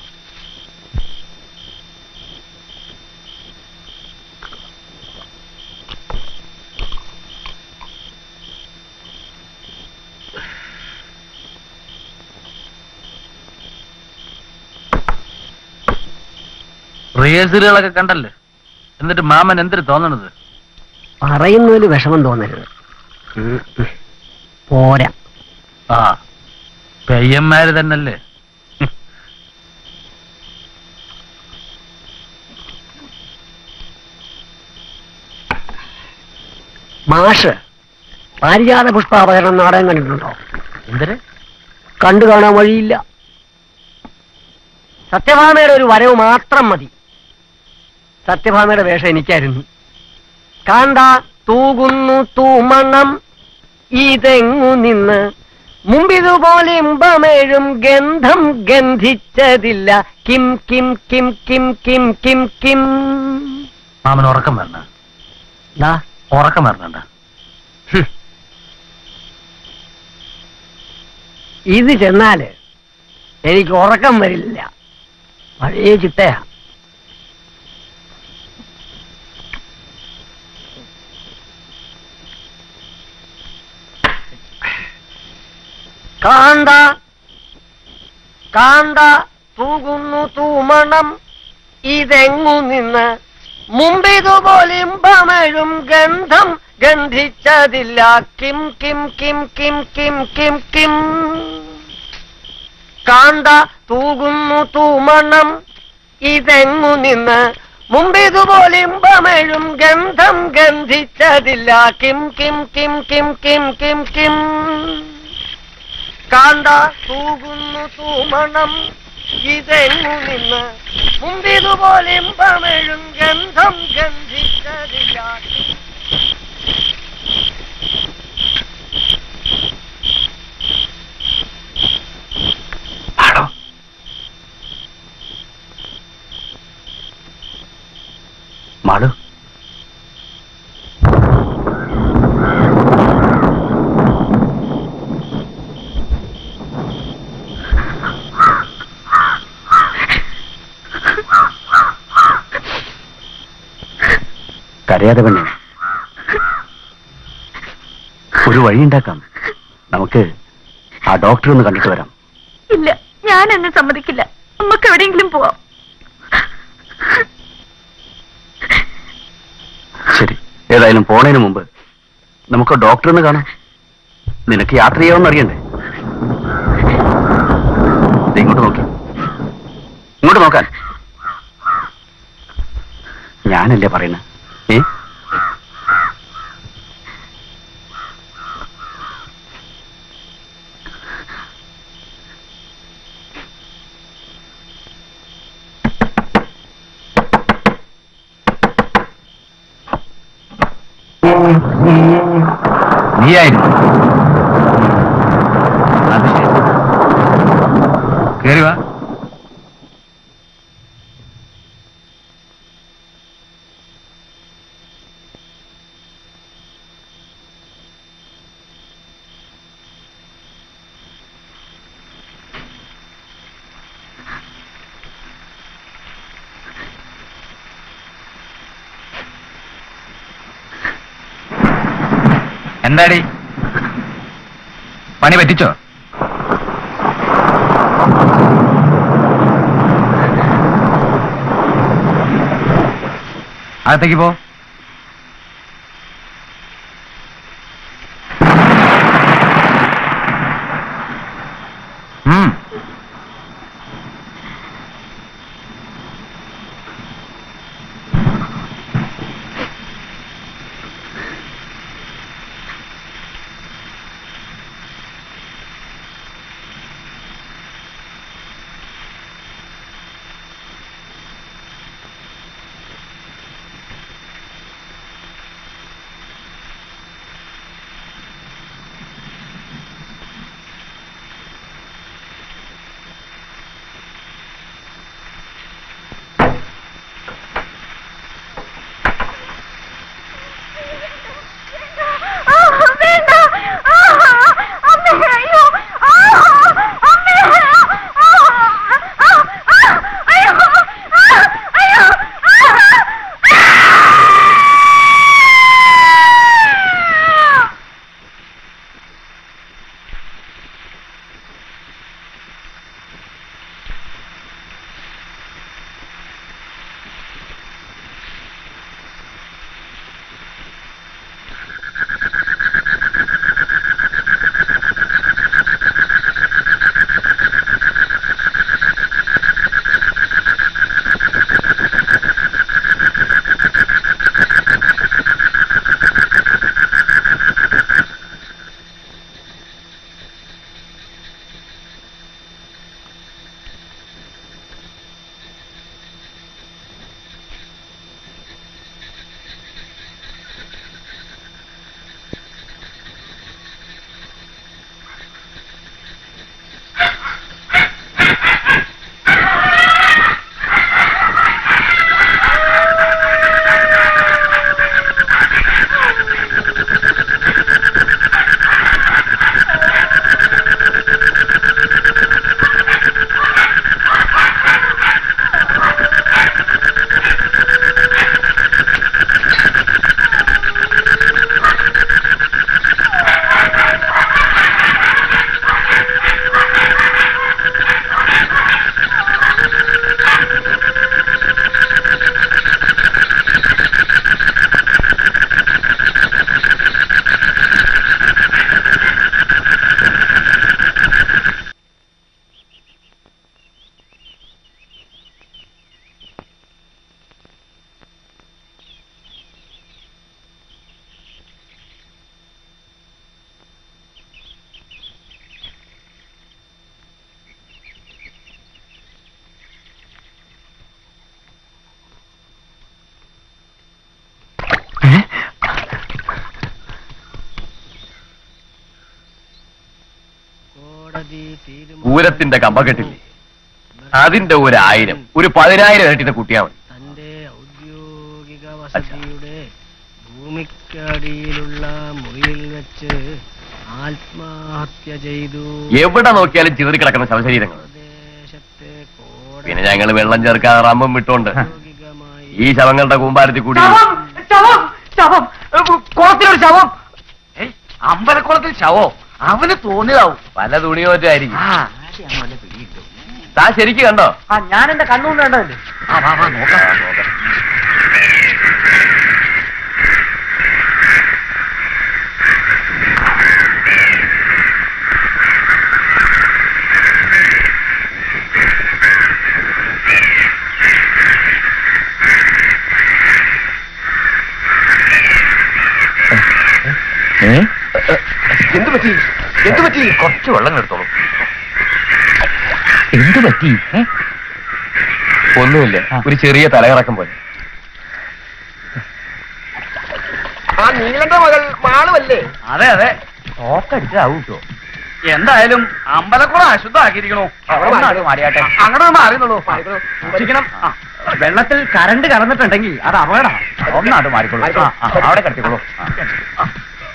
റിഹേഴ്സലുകളൊക്കെ കണ്ടല്ലേ എന്നിട്ട് മാമൻ എന്തിനു തോന്നണത് പറയുന്നതിൽ വിഷമം തോന്നരുത് ഉം, ഉം. പോരാ ആ പെയ്യന്മാര് തന്നല്ലേ മാഷ് പാരിജാത പുഷ്പാപകരണം നാടകം കണ്ടിട്ടുണ്ടോ എന്തിന് കണ്ടു കാണാൻ വഴിയില്ല സത്യഭാമയുടെ ഒരു വരവ് മാത്രം മതി സത്യഭാമയുടെ വേഷം എനിക്കായിരുന്നു കാന്ത തൂകുന്നു തൂമണം ഇതെങ്ങു നിന്ന് മുമ്പിതുപോലെ ഇമ്പമേഴും ഗന്ധം ഗന്ധിച്ചതില്ല കിം കിം കിം കിം കിം കിം കിം മാമൻ ഉറക്കം വരണ ദാ ഉറക്കം വരണണ്ട ഇത് ചെന്നാല് എനിക്ക് ഉറക്കം വരില്ല പഴയ ചിട്ടയാ കാന്ത കാന്ത തൂകുന്നു തൂമണം ഇതെങ്ങു നിന്ന് മുമ്പിതുപോലെ ഇമ്പമഴും ഗന്ധം ഗന്ധിച്ചതില്ല കിം കിം കിം കിം കിം കിം കിം കാന്ത തൂകുന്നു തൂമണം ഇതെങ്ങു നിന്ന് മുമ്പിതുപോലെ ഇമ്പമഴും ഗന്ധം ഗന്ധിച്ചതില്ല കിം കിം കിം കിം കിം കിം കിം കാന്ത തൂകുന്നു തൂമണം ഇതെങ്ങു നിന്ന് മുമ്പിതുപോലെ ഇമ്പമഴും ഗന്ധം ഗന്ധിച്ചതില്ല ആടോ മാളു കരയാതെ പെണ്ണെ ഒരു വഴിയുണ്ടാക്കാം നമുക്ക് ആ ഡോക്ടറെ ഒന്ന് കണ്ടിട്ട് വരാം ഇല്ല ഞാൻ എന്നെ സമ്മതിക്കില്ല നമുക്ക് എവിടെയെങ്കിലും പോവാം ശരി ഏതായാലും പോണതിന് മുമ്പ് നമുക്ക് ഡോക്ടറെ ഒന്ന് കാണാം നിനക്ക് യാത്ര ചെയ്യാമെന്ന് അറിയണ്ടേ ദേ ഇങ്ങോട്ട് നോക്കി ഇങ്ങോട്ട് നോക്കാൻ ഞാനല്ലേ പറയുന്നത് ഏ നീയായിരുന്നു അത് ശരി കേറി വാ എന്താടി പണി പറ്റിച്ചോ അകത്തേക്ക് പോ ഉം. പൂരത്തിന്റെ കമ്പക്കെട്ടില്ലേ അതിന്റെ ഒരു ആയിരം ഒരു പതിനായിരം ഇരട്ടിന്റെ കുട്ടിയാ മതി തന്റെ ഔദ്യോഗിക വസതിയുടെ ഭൂമിക്കടിയിലുള്ള മുറിയിൽ വെച്ച് ആത്മഹത്യ ചെയ്തു എവിടെ നോക്കിയാലും ചിതറി കിടക്കുന്ന ശവശരീരങ്ങൾ പിന്നെ ഞങ്ങൾ വെള്ളം ചേർക്കാതെ റമ്പും വിട്ടോണ്ട് ഈ ശവങ്ങളുടെ കൂമ്പാരത്തിൽ കൂടി ശവം ശവം കുളത്തിലൊരു ശവം ഏയ്, അമ്പലക്കുളത്തിൽ ശവോ അവന് തോന്നിയതാവും പല തുണിയോറ്റായിരിക്കും താൻ ശരിക്ക് കണ്ടോ ആ ഞാൻ എന്റെ കണ്ണുകൊണ്ട് കണ്ടതല്ലേ ആ വാ വാ നോക്കാം എന്തു പറ്റി എന്തു പറ്റി കുറച്ച് വെള്ളം എടുത്തോളൂ എന്തു പറ്റി ഏ? ഒന്നുമില്ല ഒരു ചെറിയ തലകറക്കം പോലെ ആ നീലന്റെ മകൾ മാളുമല്ലേ അതെ അതെ തോക്കടിച്ചതാവും കേട്ടോ എന്തായാലും അമ്പലക്കുളം അശുദ്ധമാക്കിയിരിക്കണു അങ്ങോട്ട് മാറിയാട്ടെ. അങ്ങോട്ട് മാറിയുന്നുള്ളൂ സൂക്ഷിക്കണം ആ, വെള്ളത്തിൽ കരണ്ട് കടന്നിട്ടുണ്ടെങ്കിൽ അത് അപകടമാണ് ഒന്നാട്ട് മാറിക്കോളൂ ആ, ആ, അവിടെ കിടത്തിക്കോളൂ ആ.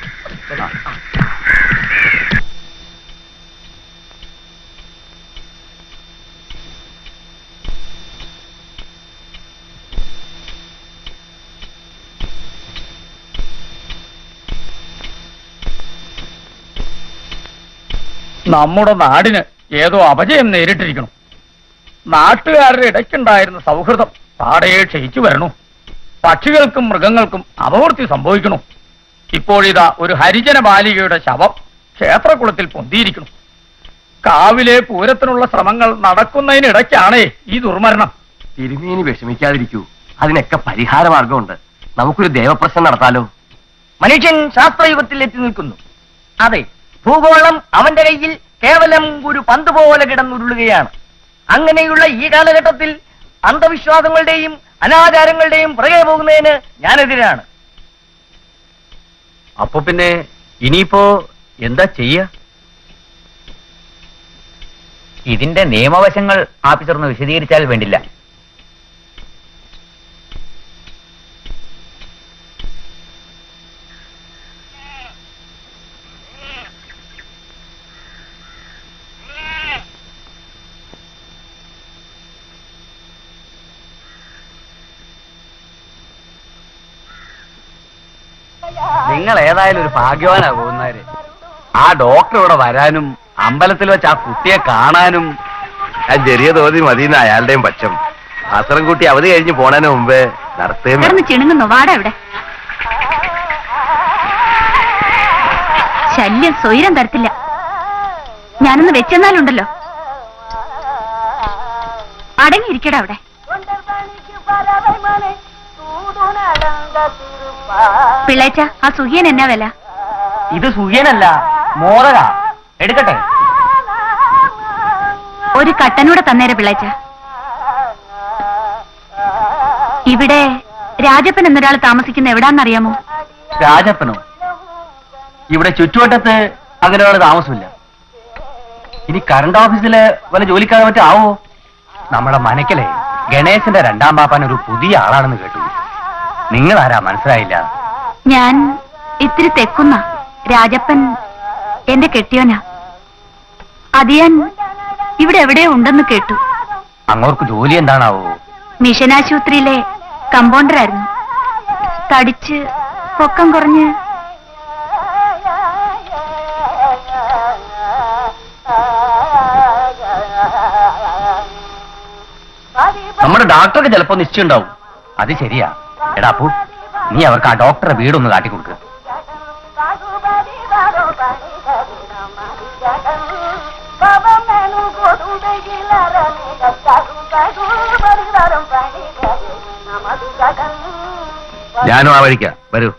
നമ്മുടെ നാടിന് ഏതോ അപജയം നേരിട്ടിരിക്കണം നാട്ടുകാരുടെ ഇടയ്ക്കുണ്ടായിരുന്ന സൗഹൃദം പാടെ ക്ഷയിച്ചു വരണു പക്ഷികൾക്കും മൃഗങ്ങൾക്കും അപവൃത്തി സംഭവിക്കണു ഇപ്പോഴിതാ ഒരു ഹരിജന ബാലികയുടെ ശവം ക്ഷേത്രകുളത്തിൽ പൊന്തിയിരിക്കുന്നു കാവിലെ പൂരത്തിനുള്ള ശ്രമങ്ങൾ നടക്കുന്നതിനിടയ്ക്കാണേ ഈ ദുർമരണം തിരുമേനി വിഷമിക്കാതിരിക്കൂ അതിനൊക്കെ പരിഹാര മാർഗമുണ്ട് നമുക്കൊരു ദേവപ്രശ്നം നടത്താലോ മനുഷ്യൻ ശാസ്ത്രയുഗത്തിൽ എത്തി നിൽക്കുന്നു അതെ ഭൂഗോളം അവന്റെ കയ്യിൽ കേവലം ഒരു പന്ത് പോലെ കിടന്നുരുളുകയാണ് അങ്ങനെയുള്ള ഈ കാലഘട്ടത്തിൽ അന്ധവിശ്വാസങ്ങളുടെയും അനാചാരങ്ങളുടെയും പുറകെ പോകുന്നതിന് ഞാനെതിരാണ് അപ്പൊ പിന്നെ ഇനിയിപ്പോ എന്താ ചെയ്യ ഇതിന്റെ നിയമവശങ്ങൾ ആഫീസർന്ന് വിശദീകരിച്ചാൽ വേണ്ടില്ല നിങ്ങൾ ഏതായാലും ഒരു ഭാഗ്യവാനാ പോകുന്നവര് ആ ഡോക്ടർ ഇവിടെ വരാനും അമ്പലത്തിൽ വെച്ച് ആ കുട്ടിയെ കാണാനും ആ ചെറിയ തോതി മതിയെന്ന് അയാളുടെയും പക്ഷം അസറം കൂട്ടി അവധി കഴിഞ്ഞ് പോണതിന് മുമ്പേ നടത്തുകയും കിടന്ന് ചിണുങ്ങുന്നു വാട ഇവിടെ ശല്യം സ്വൈരം തരത്തില്ല ഞാനൊന്ന് വെച്ചെന്നാലുണ്ടല്ലോ അടങ്ങിയിരിക്കട അവിടെ പിള്ളേച്ച ആ സുഖിയൻ എന്നാ വില ഇത് സുഖ്യനല്ല മോദക എടുക്കട്ടെ ഒരു കട്ടനൂടെ തന്നേരെ പിള്ളേച്ച ഇവിടെ രാജപ്പൻ എന്നൊരാൾ താമസിക്കുന്ന എവിടാന്നറിയാമോ രാജപ്പനോ ഇവിടെ ചുറ്റുവട്ടത്ത് അങ്ങനെ ഒരാൾ താമസമില്ല ഇനി കറണ്ട് ഓഫീസില് വല്ല ജോലിക്കാരെ മറ്റോ ആവോ നമ്മുടെ മനക്കലെ ഗണേശന്റെ രണ്ടാം പാപ്പാൻ ഒരു പുതിയ ആളാണെന്ന് കേട്ടു നിങ്ങൾ ആരാ മനസ്സിലായില്ല ഞാൻ ഇത്തിരി തെക്കുന്ന രാജപ്പൻ എന്റെ കെട്ടിയോനാ അതിയാൻ ഇവിടെ എവിടെയോ ഉണ്ടെന്ന് കേട്ടു അങ്ങോർക്ക് ജോലി എന്താണാവോ മിഷൻ ആശുപത്രിയിലെ കമ്പൗണ്ടറായിരുന്നു തടിച്ച് പൊക്കം കുറഞ്ഞ് നമ്മുടെ ഡോക്ടർക്ക് ചിലപ്പോ നിശ്ചയം ഉണ്ടാവും അത് ശരിയാ എടാ അപ്പു നീ അവർക്ക് ആ ഡോക്ടറെ വീടൊന്ന് കാട്ടിക്കൊടുക്കുക ഞാനും ആ വഴിക്ക വരൂ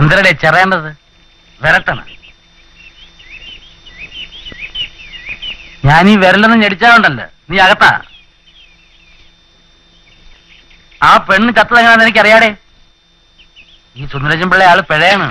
എന്തരടെ ചെറേണ്ടത് വിരട്ടണം ഞാൻ ഈ വിരലൊന്നും ഞെടിച്ചാലുണ്ടല്ലോ നീ അകത്താ ആ പെണ്ണ് ചത്തതെങ്ങനെയാണെന്ന് എനിക്കറിയാടേ ഈ സുന്ദരജൻ പിള്ള ആള് പിഴയാണ്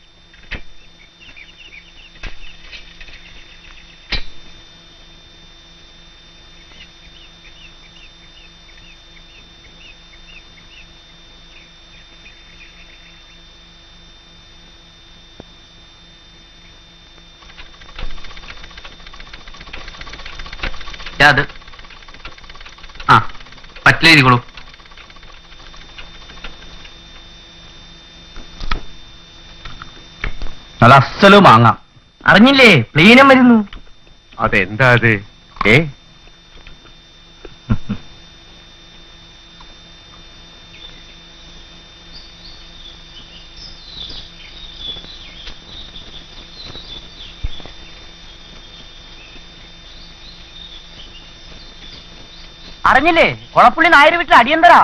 ദേ അത് ആ പറ്റിലെഴുതിക്കോളൂ നല്ല അസല് മാങ്ങാം അറിഞ്ഞില്ലേ പ്ലീനം വരുന്നു അതെന്താ അത് ഏ അറിഞ്ഞില്ലേ കൊളപ്പുള്ളി നായർ വീട്ടിൽ അടിയന്തരാ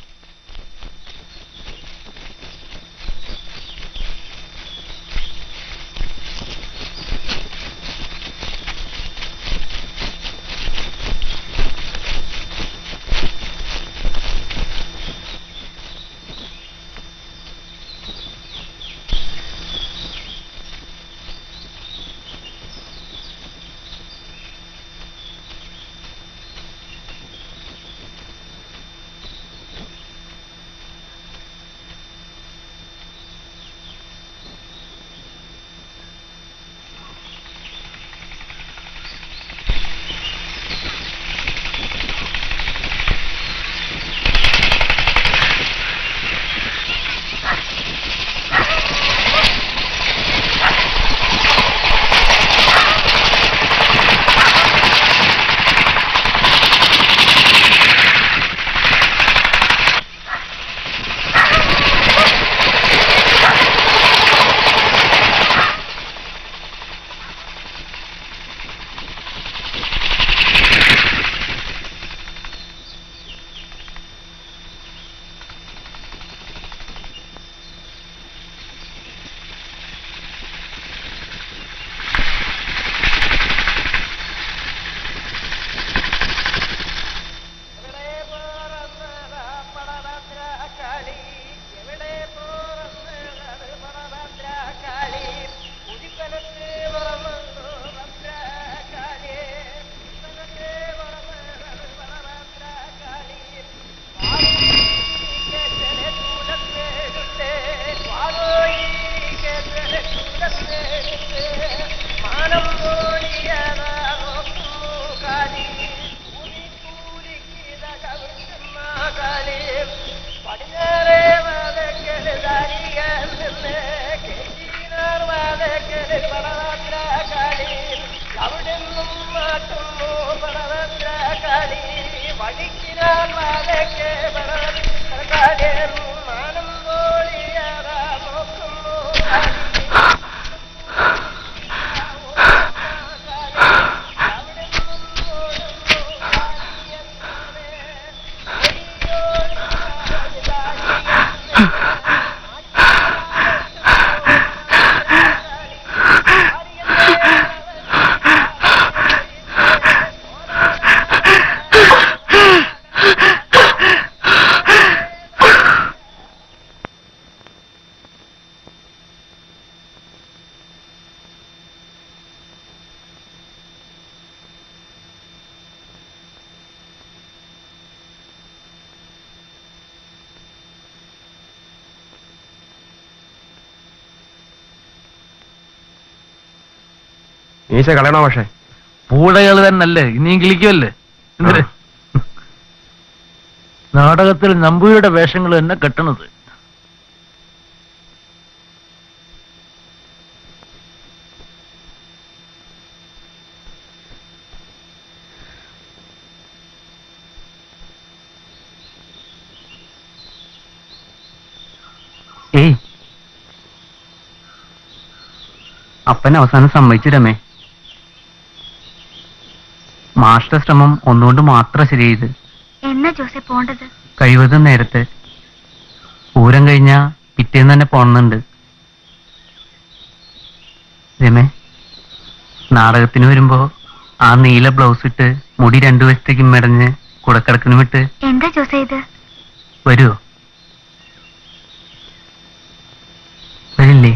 മീശ കളയണോ പക്ഷേ പൂടകൾ തന്നല്ലേ ഇനിയും കിളിക്കുമല്ലേ എന്തിന്? നാടകത്തിൽ നമ്പൂരിയുടെ വേഷങ്ങൾ തന്നെ കെട്ടണത് ഏയ് അപ്പൻ അവസാനം സമ്മതിച്ചു രമേ മാസ്റ്റർ ശ്രമം ഒന്നുകൊണ്ട് മാത്രം ശരിയായത് എന്നാ ജോസെ പോണ്ടത് കഴിവതും നേരത്തെ പൂരം കഴിഞ്ഞാ പിറ്റേന്ന് തന്നെ പോണമെന്നുണ്ട് രമേ നാടകത്തിന് വരുമ്പോ ആ നീല ബ്ലൗസ് ഇട്ട് മുടി രണ്ടു വശത്തേക്കും മെടഞ്ഞ് കുടക്കിടക്കിനും ഇട്ട് എന്താ ജോസേ ഇത് വരുമോ വരില്ലേ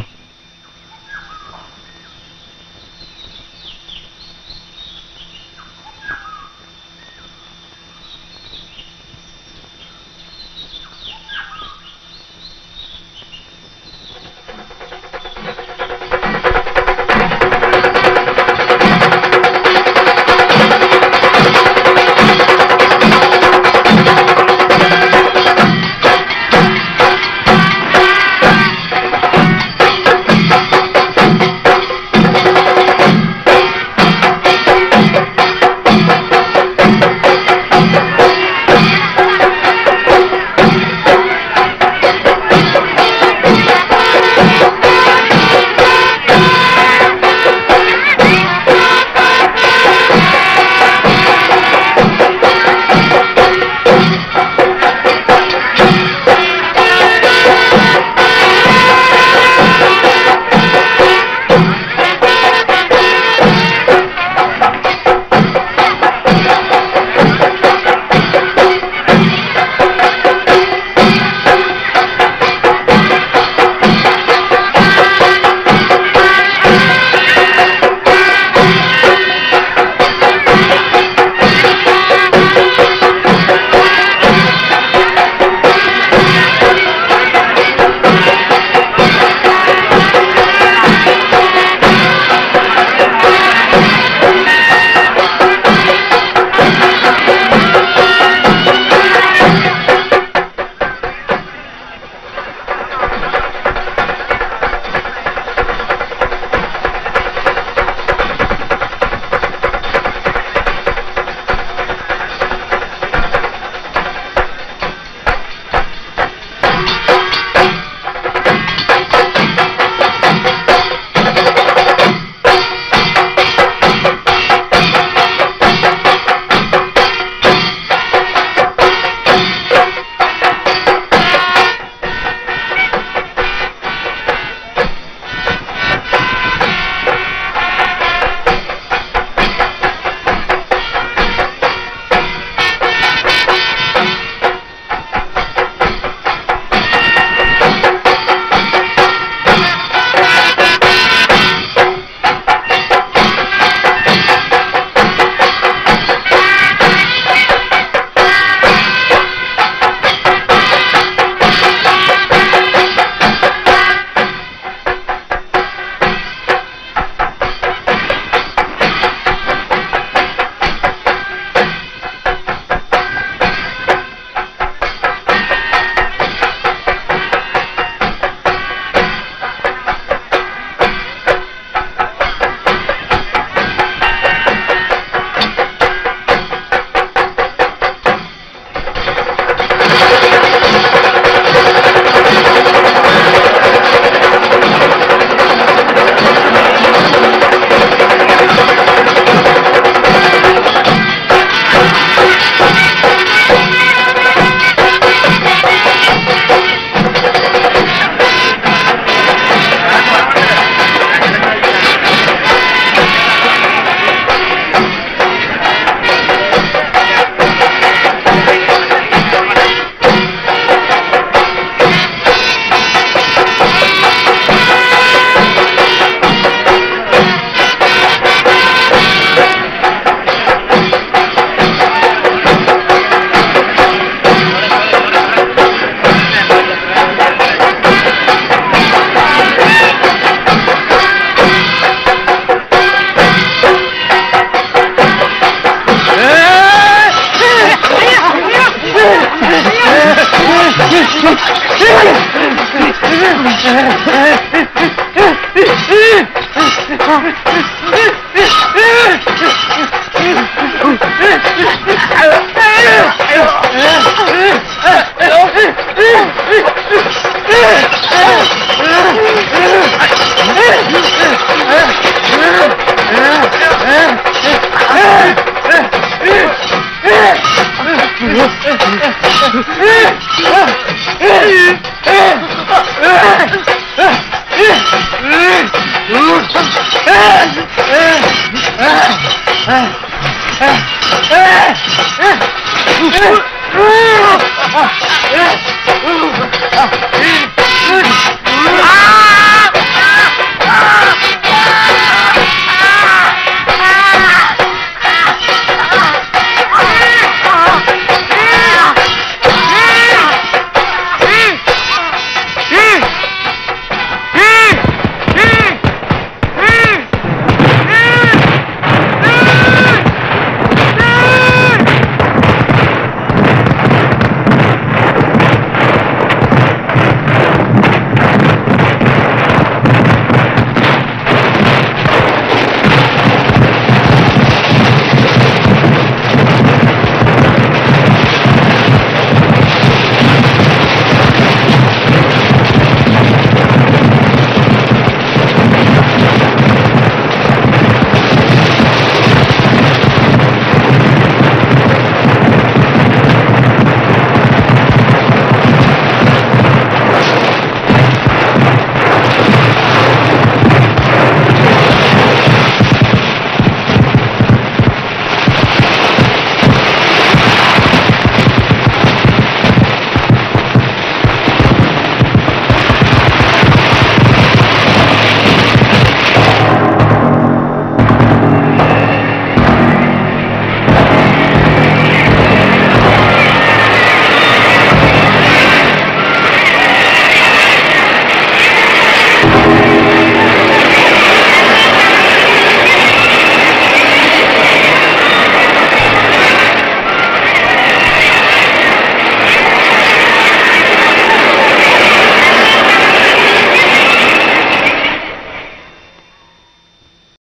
Ah! Ah!